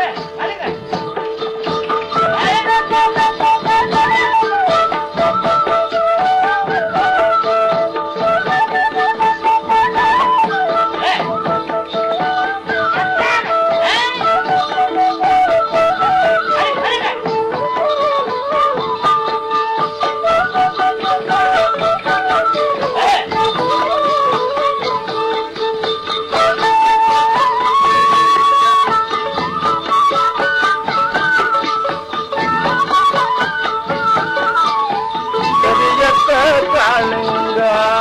ಕರಿಯತ್ತ ಕಾಳಿಂಗ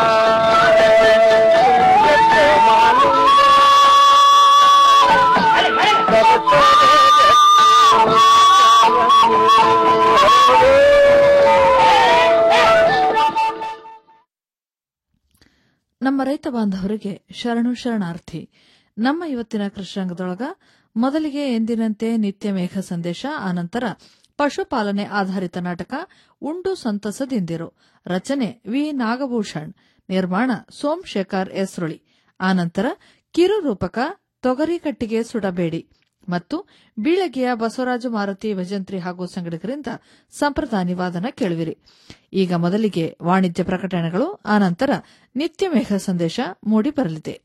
ಕರಿಯತ್ತ ಮಾಲಿಂಗ ನಮ್ಮ ರೈತ ಬಾಂಧವರಿಗೆ ಶರಣು ಶರಣಾರ್ಥಿ ನಮ್ಮ ಇವತ್ತಿನ ಕೃಷ್ಣಾಂಗದೊಳಗ ಮೊದಲಿಗೆ ಎಂದಿನಂತೆ ನಿತ್ಯ ಮೇಘ ಸಂದೇಶ ಆನಂತರ ಪಶುಪಾಲನೆ ಆಧಾರಿತ ನಾಟಕ ಉಂಡು ಸಂತಸದಿಂದಿರು ರಚನೆ ವಿ ನಾಗಭೂಷಣ್ ನಿರ್ಮಾಣ ಸೋಮಶೇಖರ್ ಎಸ್ರುಳಿ ಆನಂತರ ಕಿರು ರೂಪಕ ತೊಗರಿ ಕಟ್ಟಿಗೆ ಸುಡಬೇಡಿ ಮತ್ತು ಬೀಳಗಿಯ ಬಸವರಾಜು ಮಾರುತಿ ಭಜಂತ್ರಿ ಹಾಗೂ ಸಂಗಡಿಗರಿಂದ ಸಂಪ್ರದಾಯ ವಾದನ ಕೇಳುವಿರಿ ಈಗ ಮೊದಲಿಗೆ ವಾಣಿಜ್ಯ ಪ್ರಕಟಣೆಗಳು ಆನಂತರ ನಿತ್ಯ ಮೇಘ ಸಂದೇಶ ಮೂಡಿ ಬರಲಿದೆ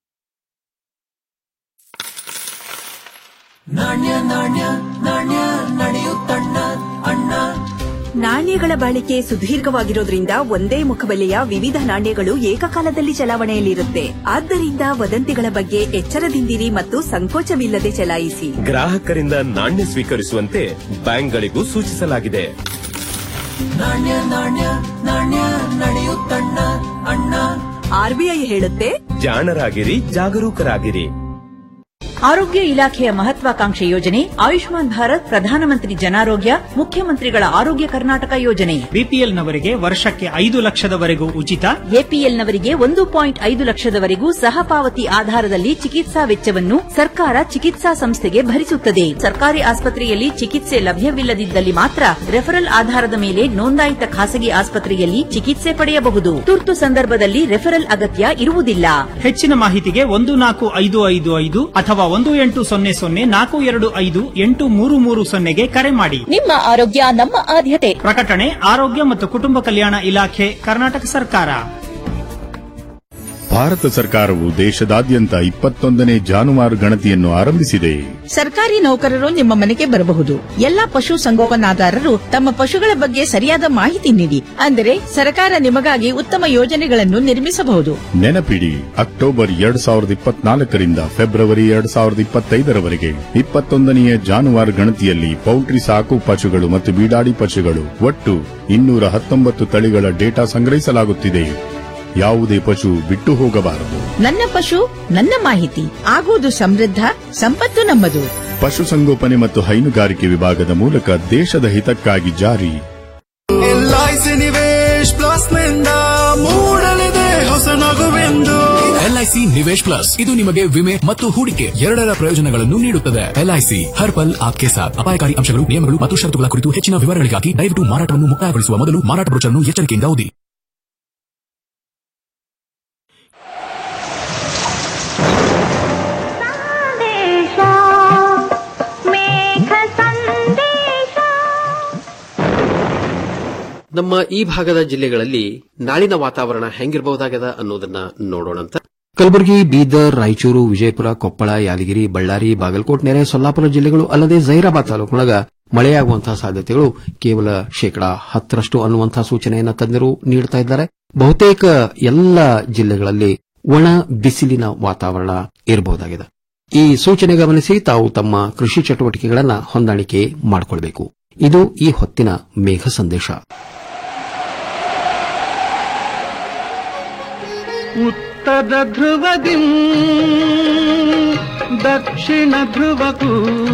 ನಾಣ್ಯ ನಾಣ್ಯ ನಾಣ್ಯ ನಡೆಯುತ್ತಣ್ಣ ಅಣ್ಣ ನಾಣ್ಯಗಳ ಬಾಳಿಕೆ ಸುದೀರ್ಘವಾಗಿರೋದ್ರಿಂದ ಒಂದೇ ಮುಖಬೆಲೆಯ ವಿವಿಧ ನಾಣ್ಯಗಳು ಏಕಕಾಲದಲ್ಲಿ ಚಲಾವಣೆಯಲ್ಲಿರುತ್ತೆ ಆದ್ದರಿಂದ ವದಂತಿಗಳ ಬಗ್ಗೆ ಎಚ್ಚರದಿಂದಿರಿ ಮತ್ತು ಸಂಕೋಚವಿಲ್ಲದೆ ಚಲಾಯಿಸಿ ಗ್ರಾಹಕರಿಂದ ನಾಣ್ಯ ಸ್ವೀಕರಿಸುವಂತೆ ಬ್ಯಾಂಕ್ಗಳಿಗೂ ಸೂಚಿಸಲಾಗಿದೆ ನಾಣ್ಯ ನಾಣ್ಯ ನಾಣ್ಯ ನಡೆಯುತ್ತಣ್ಣ ಅಣ್ಣ ಆರ್ಬಿಐ ಹೇಳುತ್ತೆ ಜಾಣರಾಗಿರಿ ಜಾಗರೂಕರಾಗಿರಿ ಆರೋಗ್ಯ ಇಲಾಖೆಯ ಮಹತ್ವಾಕಾಂಕ್ಷೆ ಯೋಜನೆ ಆಯುಷ್ಮಾನ್ ಭಾರತ್ ಪ್ರಧಾನಮಂತ್ರಿ ಜನಾರೋಗ್ಯ ಮುಖ್ಯಮಂತ್ರಿಗಳ ಆರೋಗ್ಯ ಕರ್ನಾಟಕ ಯೋಜನೆ ಬಿಪಿಎಲ್ನವರಿಗೆ ವರ್ಷಕ್ಕೆ ಐದು ಲಕ್ಷದವರೆಗೂ ಉಚಿತ ಎಪಿಎಲ್ನವರಿಗೆ ಒಂದು ಪಾಯಿಂಟ್ ಐದು ಲಕ್ಷದವರೆಗೂ ಸಹ ಪಾವತಿ ಆಧಾರದಲ್ಲಿ ಚಿಕಿತ್ಸಾ ವೆಚ್ಚವನ್ನು ಸರ್ಕಾರ ಚಿಕಿತ್ಸಾ ಸಂಸ್ಥೆಗೆ ಭರಿಸುತ್ತದೆ ಸರ್ಕಾರಿ ಆಸ್ಪತ್ರೆಯಲ್ಲಿ ಚಿಕಿತ್ಸೆ ಲಭ್ಯವಿಲ್ಲದಿದ್ದಲ್ಲಿ ಮಾತ್ರ ರೆಫರಲ್ ಆಧಾರದ ಮೇಲೆ ನೋಂದಾಯಿತ ಖಾಸಗಿ ಆಸ್ಪತ್ರೆಯಲ್ಲಿ ಚಿಕಿತ್ಸೆ ಪಡೆಯಬಹುದು ತುರ್ತು ಸಂದರ್ಭದಲ್ಲಿ ರೆಫರಲ್ ಅಗತ್ಯ ಇರುವುದಿಲ್ಲ ಹೆಚ್ಚಿನ ಮಾಹಿತಿಗೆ ಒಂದು ನಾಲ್ಕು ಐದು ಐದು ಐದು ಅಥವಾ ಒಂದು ಎಂಟು ಸೊನ್ನೆ ಸೊನ್ನೆ ನಾಲ್ಕು ಎರಡು ಐದು ಎಂಟು ಮೂರು ಮೂರು ಸೊನ್ನೆಗೆ ಕರೆ ಮಾಡಿ ನಿಮ್ಮ ಆರೋಗ್ಯ ನಮ್ಮ ಆದ್ಯತೆ ಪ್ರಕಟಣೆ ಆರೋಗ್ಯ ಮತ್ತು ಕುಟುಂಬ ಕಲ್ಯಾಣ ಇಲಾಖೆ ಕರ್ನಾಟಕ ಸರ್ಕಾರ ಭಾರತ ಸರ್ಕಾರವು ದೇಶದಾದ್ಯಂತ ಇಪ್ಪತ್ತೊಂದನೇ ಜಾನುವಾರು ಗಣತಿಯನ್ನು ಆರಂಭಿಸಿದೆ ಸರ್ಕಾರಿ ನೌಕರರು ನಿಮ್ಮ ಮನೆಗೆ ಬರಬಹುದು ಎಲ್ಲಾ ಪಶು ಸಂಗೋಪನಾದಾರರು ತಮ್ಮ ಪಶುಗಳ ಬಗ್ಗೆ ಸರಿಯಾದ ಮಾಹಿತಿ ನೀಡಿ ಅಂದರೆ ಸರ್ಕಾರ ನಿಮಗಾಗಿ ಉತ್ತಮ ಯೋಜನೆಗಳನ್ನು ನಿರ್ಮಿಸಬಹುದು ನೆನಪಿಡಿ ಅಕ್ಟೋಬರ್ ಎರಡ್ ಸಾವಿರದ ಇಪ್ಪತ್ನಾಲ್ಕರಿಂದ ಫೆಬ್ರವರಿ ಎರಡ್ ಸಾವಿರದ ಇಪ್ಪತ್ತೈದರವರೆಗೆ ಇಪ್ಪತ್ತೊಂದನೆಯ ಜಾನುವಾರು ಗಣತಿಯಲ್ಲಿ ಪೌಲ್ಟ್ರಿ ಸಾಕು ಪಶುಗಳು ಮತ್ತು ಬೀಡಾಡಿ ಪಶುಗಳು ಒಟ್ಟು ಇನ್ನೂರ ಹತ್ತೊಂಬತ್ತು ತಳಿಗಳ ಡೇಟಾ ಸಂಗ್ರಹಿಸಲಾಗುತ್ತಿದೆ ಯಾವುದೇ ಪಶು ಬಿಟ್ಟು ಹೋಗಬಾರದು ನನ್ನ ಪಶು ನನ್ನ ಮಾಹಿತಿ ಆಗುವುದು ಸಮೃದ್ಧ ಸಂಪತ್ತು ನಮ್ಮದು ಪಶುಸಂಗೋಪನೆ ಮತ್ತು ಹೈನುಗಾರಿಕೆ ವಿಭಾಗದ ಮೂಲಕ ದೇಶದ ಹಿತಕ್ಕಾಗಿ ಜಾರಿ ಎಲ್ಐಸಿ ನಿವೇಶ್ ಪ್ಲಸ್ ನಿಂದ ಮೂಡಲಿದೆ ಹೊಸ ನಗುವೆಂದು ಎಲ್ಐಸಿ ನಿವೇಶ್ ಪ್ಲಸ್ ಇದು ನಿಮಗೆ ವಿಮೆ ಮತ್ತು ಹೂಡಿಕೆ ಎರಡರ ಪ್ರಯೋಜನಗಳನ್ನು ನೀಡುತ್ತದೆ ಎಲ್ಐಸಿ ಹರ್ಪಲ್ ಆಪ್ಕೆ ಸಾಥ್ ಅಪಾಯಕಾರಿ ಅಂಶಗಳು ನಿಯಮಗಳು ಮತ್ತು ಷರತ್ತುಗಳ ಕುರಿತು ಹೆಚ್ಚಿನ ವಿವರಗಳಿಗಾಗಿ ದಯವಿಟ್ಟು ಮಾರಾಟವನ್ನು ಮುಕ್ತಾಯಗೊಳಿಸುವ ಮೊದಲು ಮಾರಾಟ ಬ್ರೋಚರ್ನ್ನು ಎಚ್ಚರಿಕೆಯಿಂದ ಓದಿ ನಮ್ಮ ಈ ಭಾಗದ ಜಿಲ್ಲೆಗಳಲ್ಲಿ ನಾಳಿನ ವಾತಾವರಣ ಹೆಂಗಿರಬಹುದಾಗದ ಅನ್ನೋದನ್ನ ನೋಡೋಣಂತ ಕಲಬುರಗಿ ಬೀದರ್ ರಾಯಚೂರು ವಿಜಯಪುರ ಕೊಪ್ಪಳ ಯಾದಗಿರಿ ಬಳ್ಳಾರಿ ಬಾಗಲಕೋಟ್ ನೆರೆ ಸೊಲ್ಲಾಪುರ ಜಿಲ್ಲೆಗಳು ಅಲ್ಲದೆ ಜೈರಾಬಾದ್ ತಾಲೂಕಿನೊಳಗ ಮಳೆಯಾಗುವಂತಹ ಸಾಧ್ಯತೆಗಳು ಕೇವಲ ಶೇಕಡಾ ಹತ್ತರಷ್ಟು ಅನ್ನುವಂತಹ ಸೂಚನೆಯನ್ನು ತಜ್ಞರು ನೀಡುತ್ತಾ ಇದ್ದಾರೆ ಬಹುತೇಕ ಎಲ್ಲ ಜಿಲ್ಲೆಗಳಲ್ಲಿ ಒಣ ಬಿಸಿಲಿನ ವಾತಾವರಣ ಇರಬಹುದಾಗಿದೆ ಈ ಸೂಚನೆ ಗಮನಿಸಿ ತಾವು ತಮ್ಮ ಕೃಷಿ ಚಟುವಟಿಕೆಗಳನ್ನು ಹೊಂದಾಣಿಕೆ ಮಾಡಿಕೊಳ್ಬೇಕು ಇದು ಈ ಹೊತ್ತಿನ ಮೇಘ ಸಂದೇಶ ಉತ್ತರ ಧ್ರುವದಿ ದಕ್ಷಿಣ ಧ್ರುವಕ್ಕೂ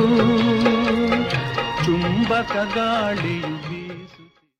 ಚುಂಬಕ ಗಾಳಿಯು ಬೀಸು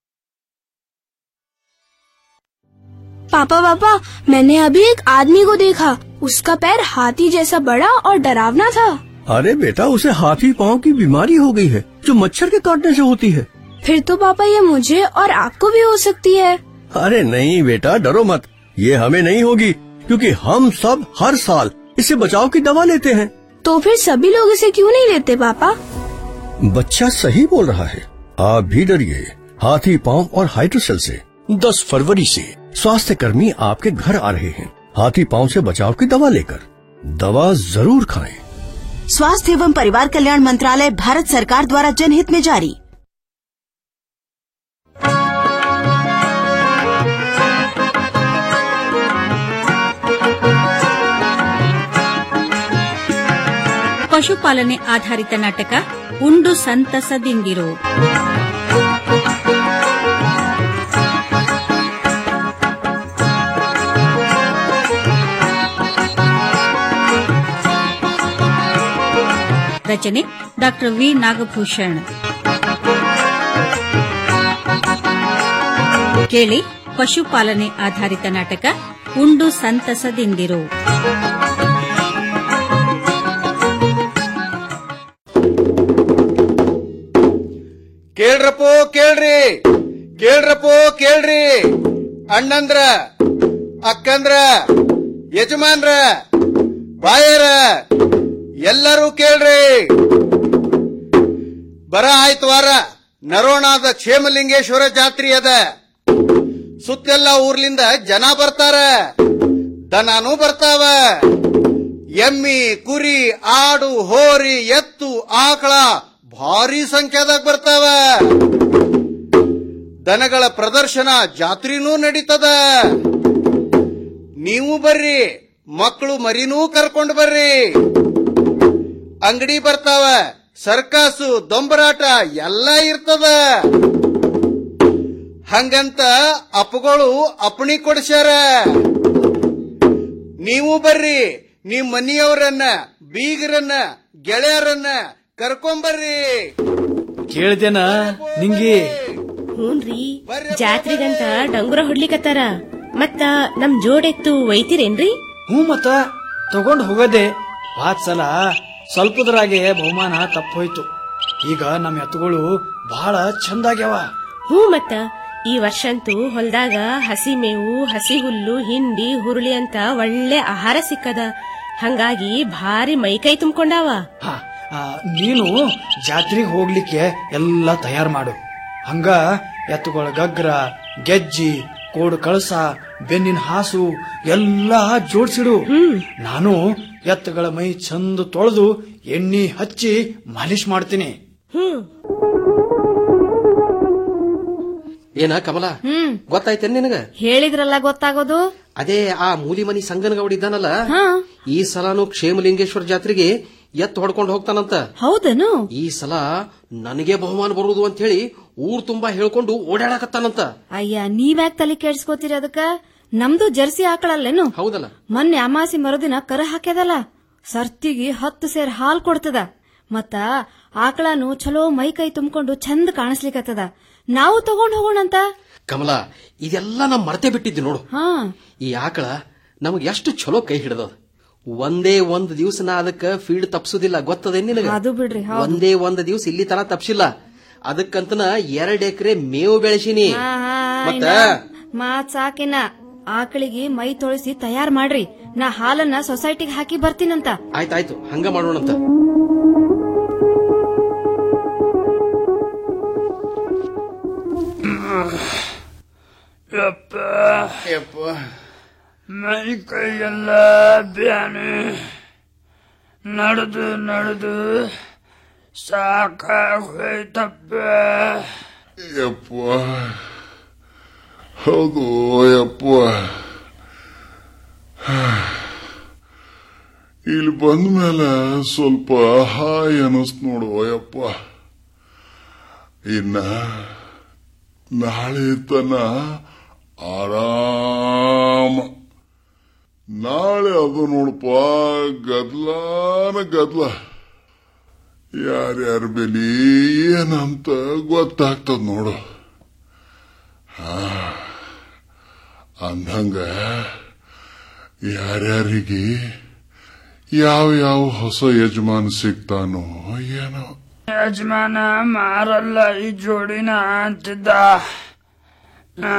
पापा पापा मैंने अभी एक आदमी को देखा उसका पैर हाथी जैसा बड़ा और डरावना था अरे बेटा उसे हाथी पांव की बीमारी हो गई है जो मच्छर के काटने से होती है फिर तो पापा ये मुझे और आपको भी हो सकती है अरे नहीं बेटा डरो मत ये हमें नहीं होगी क्योंकि हम सब हर साल इससे बचाव की दवा लेते हैं तो फिर सभी लोग इसे क्यों नहीं लेते पापा बच्चा सही बोल रहा है आप भी डरिए हाथी पांव और हाइड्रोसेल से 10 फरवरी से स्वास्थ्य कर्मी आपके घर आ रहे हैं हाथी पांव से बचाव की दवा लेकर दवा जरूर खाएं स्वास्थ्य एवं परिवार कल्याण मंत्रालय भारत सरकार द्वारा जनहित में जारी ಪಶುಪಾಲನೆ ಆಧಾರಿತ ನಾಟಕ ಉಂಡು ಸಂತಸದಿಂದಿರು ರಚನೆ ಡಾಕ್ಟರ್ ವಿ ನಾಗಭೂಷಣ್ ಕೇಳಿ ಪಶುಪಾಲನೆ ಆಧಾರಿತ ನಾಟಕ ಉಂಡು ಸಂತಸದಿಂದಿರು ಕೇಳ್ರಪ್ಪೋ ಕೇಳ್ರಿ ಕೇಳ್ರಪ್ಪೋ ಕೇಳ್ರಿ ಅಣ್ಣಂದ್ರ ಅಕ್ಕಂದ್ರ ಯಜಮಾನ್ರ ಬಾಯರ ಎಲ್ಲರೂ ಕೇಳ್ರಿ ಬರ ಆಯ್ತು ವಾರ ನರೋಣಾದ ಕ್ಷೇಮಲಿಂಗೇಶ್ವರ ಜಾತ್ರಿ ಅದ ಸುತ್ತೆಲ್ಲ ಊರ್ಲಿಂದ ಜನ ಬರ್ತಾರ ದನಾನು ಬರ್ತಾವ ಎಮ್ಮಿ ಕುರಿ ಆಡು ಹೋರಿ ಎತ್ತು ಆಕಳ ಭಾರಿ ಸಂಖ್ಯಾದಾಗ ಬರ್ತಾವ ದನಗಳ ಪ್ರದರ್ಶನ ಜಾತ್ರಿನೂ ನಡೀತದ ನೀವು ಬರ್ರಿ ಮಕ್ಕಳು ಮರಿನೂ ಕರ್ಕೊಂಡು ಬರ್ರಿ ಅಂಗಡಿ ಬರ್ತಾವ ಸರ್ಕಾಸು ದೊಂಬರಾಟ ಎಲ್ಲ ಇರ್ತದ ಹಂಗಂತ ಅಪ್ಪಗಳು ಅಪ್ಪಣಿ ಕೊಡ್ಸ್ಯಾರ ನೀವು ಬರ್ರಿ ನಿಮ್ ಮನಿಯವರನ್ನ ಬೀಗರನ್ನ ಗೆಳೆಯರನ್ನ ಕರ್ಕೊಂಬರ್ರಿ ಕೇಳ್ದೇನ ನಿಂಗಿ ಹ್ಞೂನ್ರಿ ಜಾತ್ರೆಗಂತ ಡಂಗುರ ಹೊಡ್ಲಿಕತ್ತಾರ ಮತ್ತ ನಮ್ ಜೋಡೆತ್ತು ಒಯ್ತೀರೇನ್ರಿ ಹ್ಞೂ ಮತ್ತ ತಗೊಂಡ್ ಹೋಗೋದೆ ಹೋದ್ ಸಲ ಸ್ವಲ್ಪದ್ರಾಗೆ ಬಹುಮಾನ ತಪ್ಪ ಹೋಯ್ತು ಈಗ ನಮ್ ಎತ್ತುಗಳು ಬಹಳ ಚಂದಾಗ್ಯಾವ ಹ್ಞೂ ಮತ್ತ ಈ ವರ್ಷಂತೂ ಹೊಲ್ದಾಗ ಹಸಿ ಮೇವು ಹಸಿ ಹುಲ್ಲು ಹಿಂಡಿ ಹುರುಳಿ ಅಂತ ಒಳ್ಳೆ ಆಹಾರ ಸಿಕ್ಕದ ಹಂಗಾಗಿ ಭಾರಿ ಮೈಕೈ ತುಂಬ್ಕೊಂಡಾವ ಹ, ಆ, ನೀನು ಜಾತ್ರೆಗೆ ಹೋಗ್ಲಿಕ್ಕೆ ಎಲ್ಲ ತಯಾರು ಮಾಡು ಹಂಗ ಎತ್ತುಗಳ ಗಗ್ರ ಗೆಜ್ಜಿ ಕೋಡು ಕಳಸ ಬೆನ್ನಿನ ಹಾಸು ಎಲ್ಲ ಜೋಡ್ಸಿಡು ನಾನು ಎತ್ತುಗಳ ಮೈ ಚಂದ ತೊಳೆದು ಎಣ್ಣಿ ಹಚ್ಚಿ ಮಾಲಿಶ್ ಮಾಡ್ತೀನಿ ಏನ ಕಮಲ ಹ್ಮ್ ಗೊತ್ತಾಯ್ತೇನ್ ನಿನಗ ಹೇಳಿದ್ರಲ್ಲ ಗೊತ್ತಾಗೋದು ಅದೇ ಆ ಮೂಲಿ ಮನಿ ಸಂಗನಗೌಡ ಇದ್ದಾನಲ್ಲ ಹಾ ಈ ಸಲನು ಕ್ಷೇಮಲಿಂಗೇಶ್ವರ ಜಾತ್ರೆಗೆ ಎತ್ತು ಹೊಡ್ಕೊಂಡು ಹೋಗ್ತಾನಂತ ಹೌದನು ಈ ಸಲ ನನಗೆ ಬಹುಮಾನ ಬರುವುದು ಅಂತ ಹೇಳಿ ಊರ್ ತುಂಬಾ ಹೇಳ್ಕೊಂಡು ಓಡಾಡಕತ್ತಾನಂತ ಅಯ್ಯ ನೀವ್ಯಾಕ್ ತಲೆ ಕೆಡ್ಸ್ಕೋತೀರಿ ಅದಕ್ಕ ನಮ್ದು ಜರ್ಸಿ ಆಕಳಲ್ಲೇನು ಹೌದಲ್ಲ ಮೊನ್ನೆ ಅಮಾಸಿ ಮರುದಿನ ಕರ ಹಾಕ್ಯದಲ್ಲ ಸರ್ತಿಗಿ ಹತ್ತು ಸೇರ್ ಹಾಲ್ ಕೊಡ್ತದ ಮತ್ತ ಆಕಳನು ಚಲೋ ಮೈ ಕೈ ತುಂಬಿಕೊಂಡು ಚಂದ ಕಾಣಿಸ್ಲಿಕತ್ತದ ನಾವು ತಗೊಂಡ್ ಹೋಗೋಣಂತ ಕಮಲ ಇದೆಲ್ಲ ನಾ ಮರ್ತೆ ಬಿಟ್ಟಿದ್ದೆ ನೋಡು ಹಾ ಈ ಆಕಳ ನಮಗ್ ಎಷ್ಟು ಚಲೋ ಕೈ ಹಿಡ್ದದ ಒಂದೇ ಒಂದ್ ದಿವಸ ನಾ ಅದಕ್ಕ ಫೀಲ್ಡ್ ತಪ್ಸುದಿಲ್ಲ ಗೊತ್ತದ ನಿನಗ ಅದು ಬಿಡ್ರಿ ಹೌದು ಒಂದೇ ಒಂದ್ ದಿವಸ ಇಲ್ಲಿ ತರ ತಪ್ಸಿಲ್ಲ ಅದಕ್ಕಂತನ ಎರಡ್ ಎಕರೆ ಮೇವು ಬೆಳೆಸಿನಿ ಹಾ, ಹಾ, ಮತ್ತ ಇನ್ನ ಮಾತ್ ಸಾಕಿನ ಆಕಳಿಗೆ ಮೈ ತೊಳಸಿ ತಯಾರ್ ಮಾಡ್ರಿ ನಾ ಹಾಲನ್ನ ಸೊಸೈಟಿಗೆ ಹಾಕಿ ಬರ್ತೀನಂತ ಆಯ್ತಾಯ್ತು ಹಂಗ ಮಾಡೋಣಂತ ಯಪ್ಪ ಯಪ್ಪ ಮೈ ಕೈಯೆಲ್ಲ ಬ್ಯಾನೆ ನಡೆದು ನಡೆದು ಸಾಕಾಗೋಯ್ತಪ್ಪ ಯಪ್ಪ ಹೌದು ಯಪ್ಪ ಇಲ್ಲಿ ಬಂದ ಮೇಲೆ ಸ್ವಲ್ಪ ಹಾಯ್ ಅನಿಸ್ ನೋಡು ಯಪ್ಪ ಇನ್ನ ನಾಳೆ ತನ ಆರಾಮ ನಾಳೆ ಅದು ನೋಡಪ್ಪ ಗದ್ಲಾನ ಗದ್ಲ ಯಾರ್ಯಾರ ಬೆಲಿ ಏನಂತ ಗೊತ್ತಾಗ್ತದ ನೋಡು ಹಾ ಅಂದಂಗ ಯಾರ್ಯಾರಿಗೆ ಯಾವ ಯಾವ ಹೊಸ ಯಜಮಾನ ಸಿಗ್ತಾನೋ ಏನೋ ಯಜಮಾನ ಮಾರಲ್ಲ ಈ ಜೋಡಿನ ಅಂತಿದ್ದ ಆ,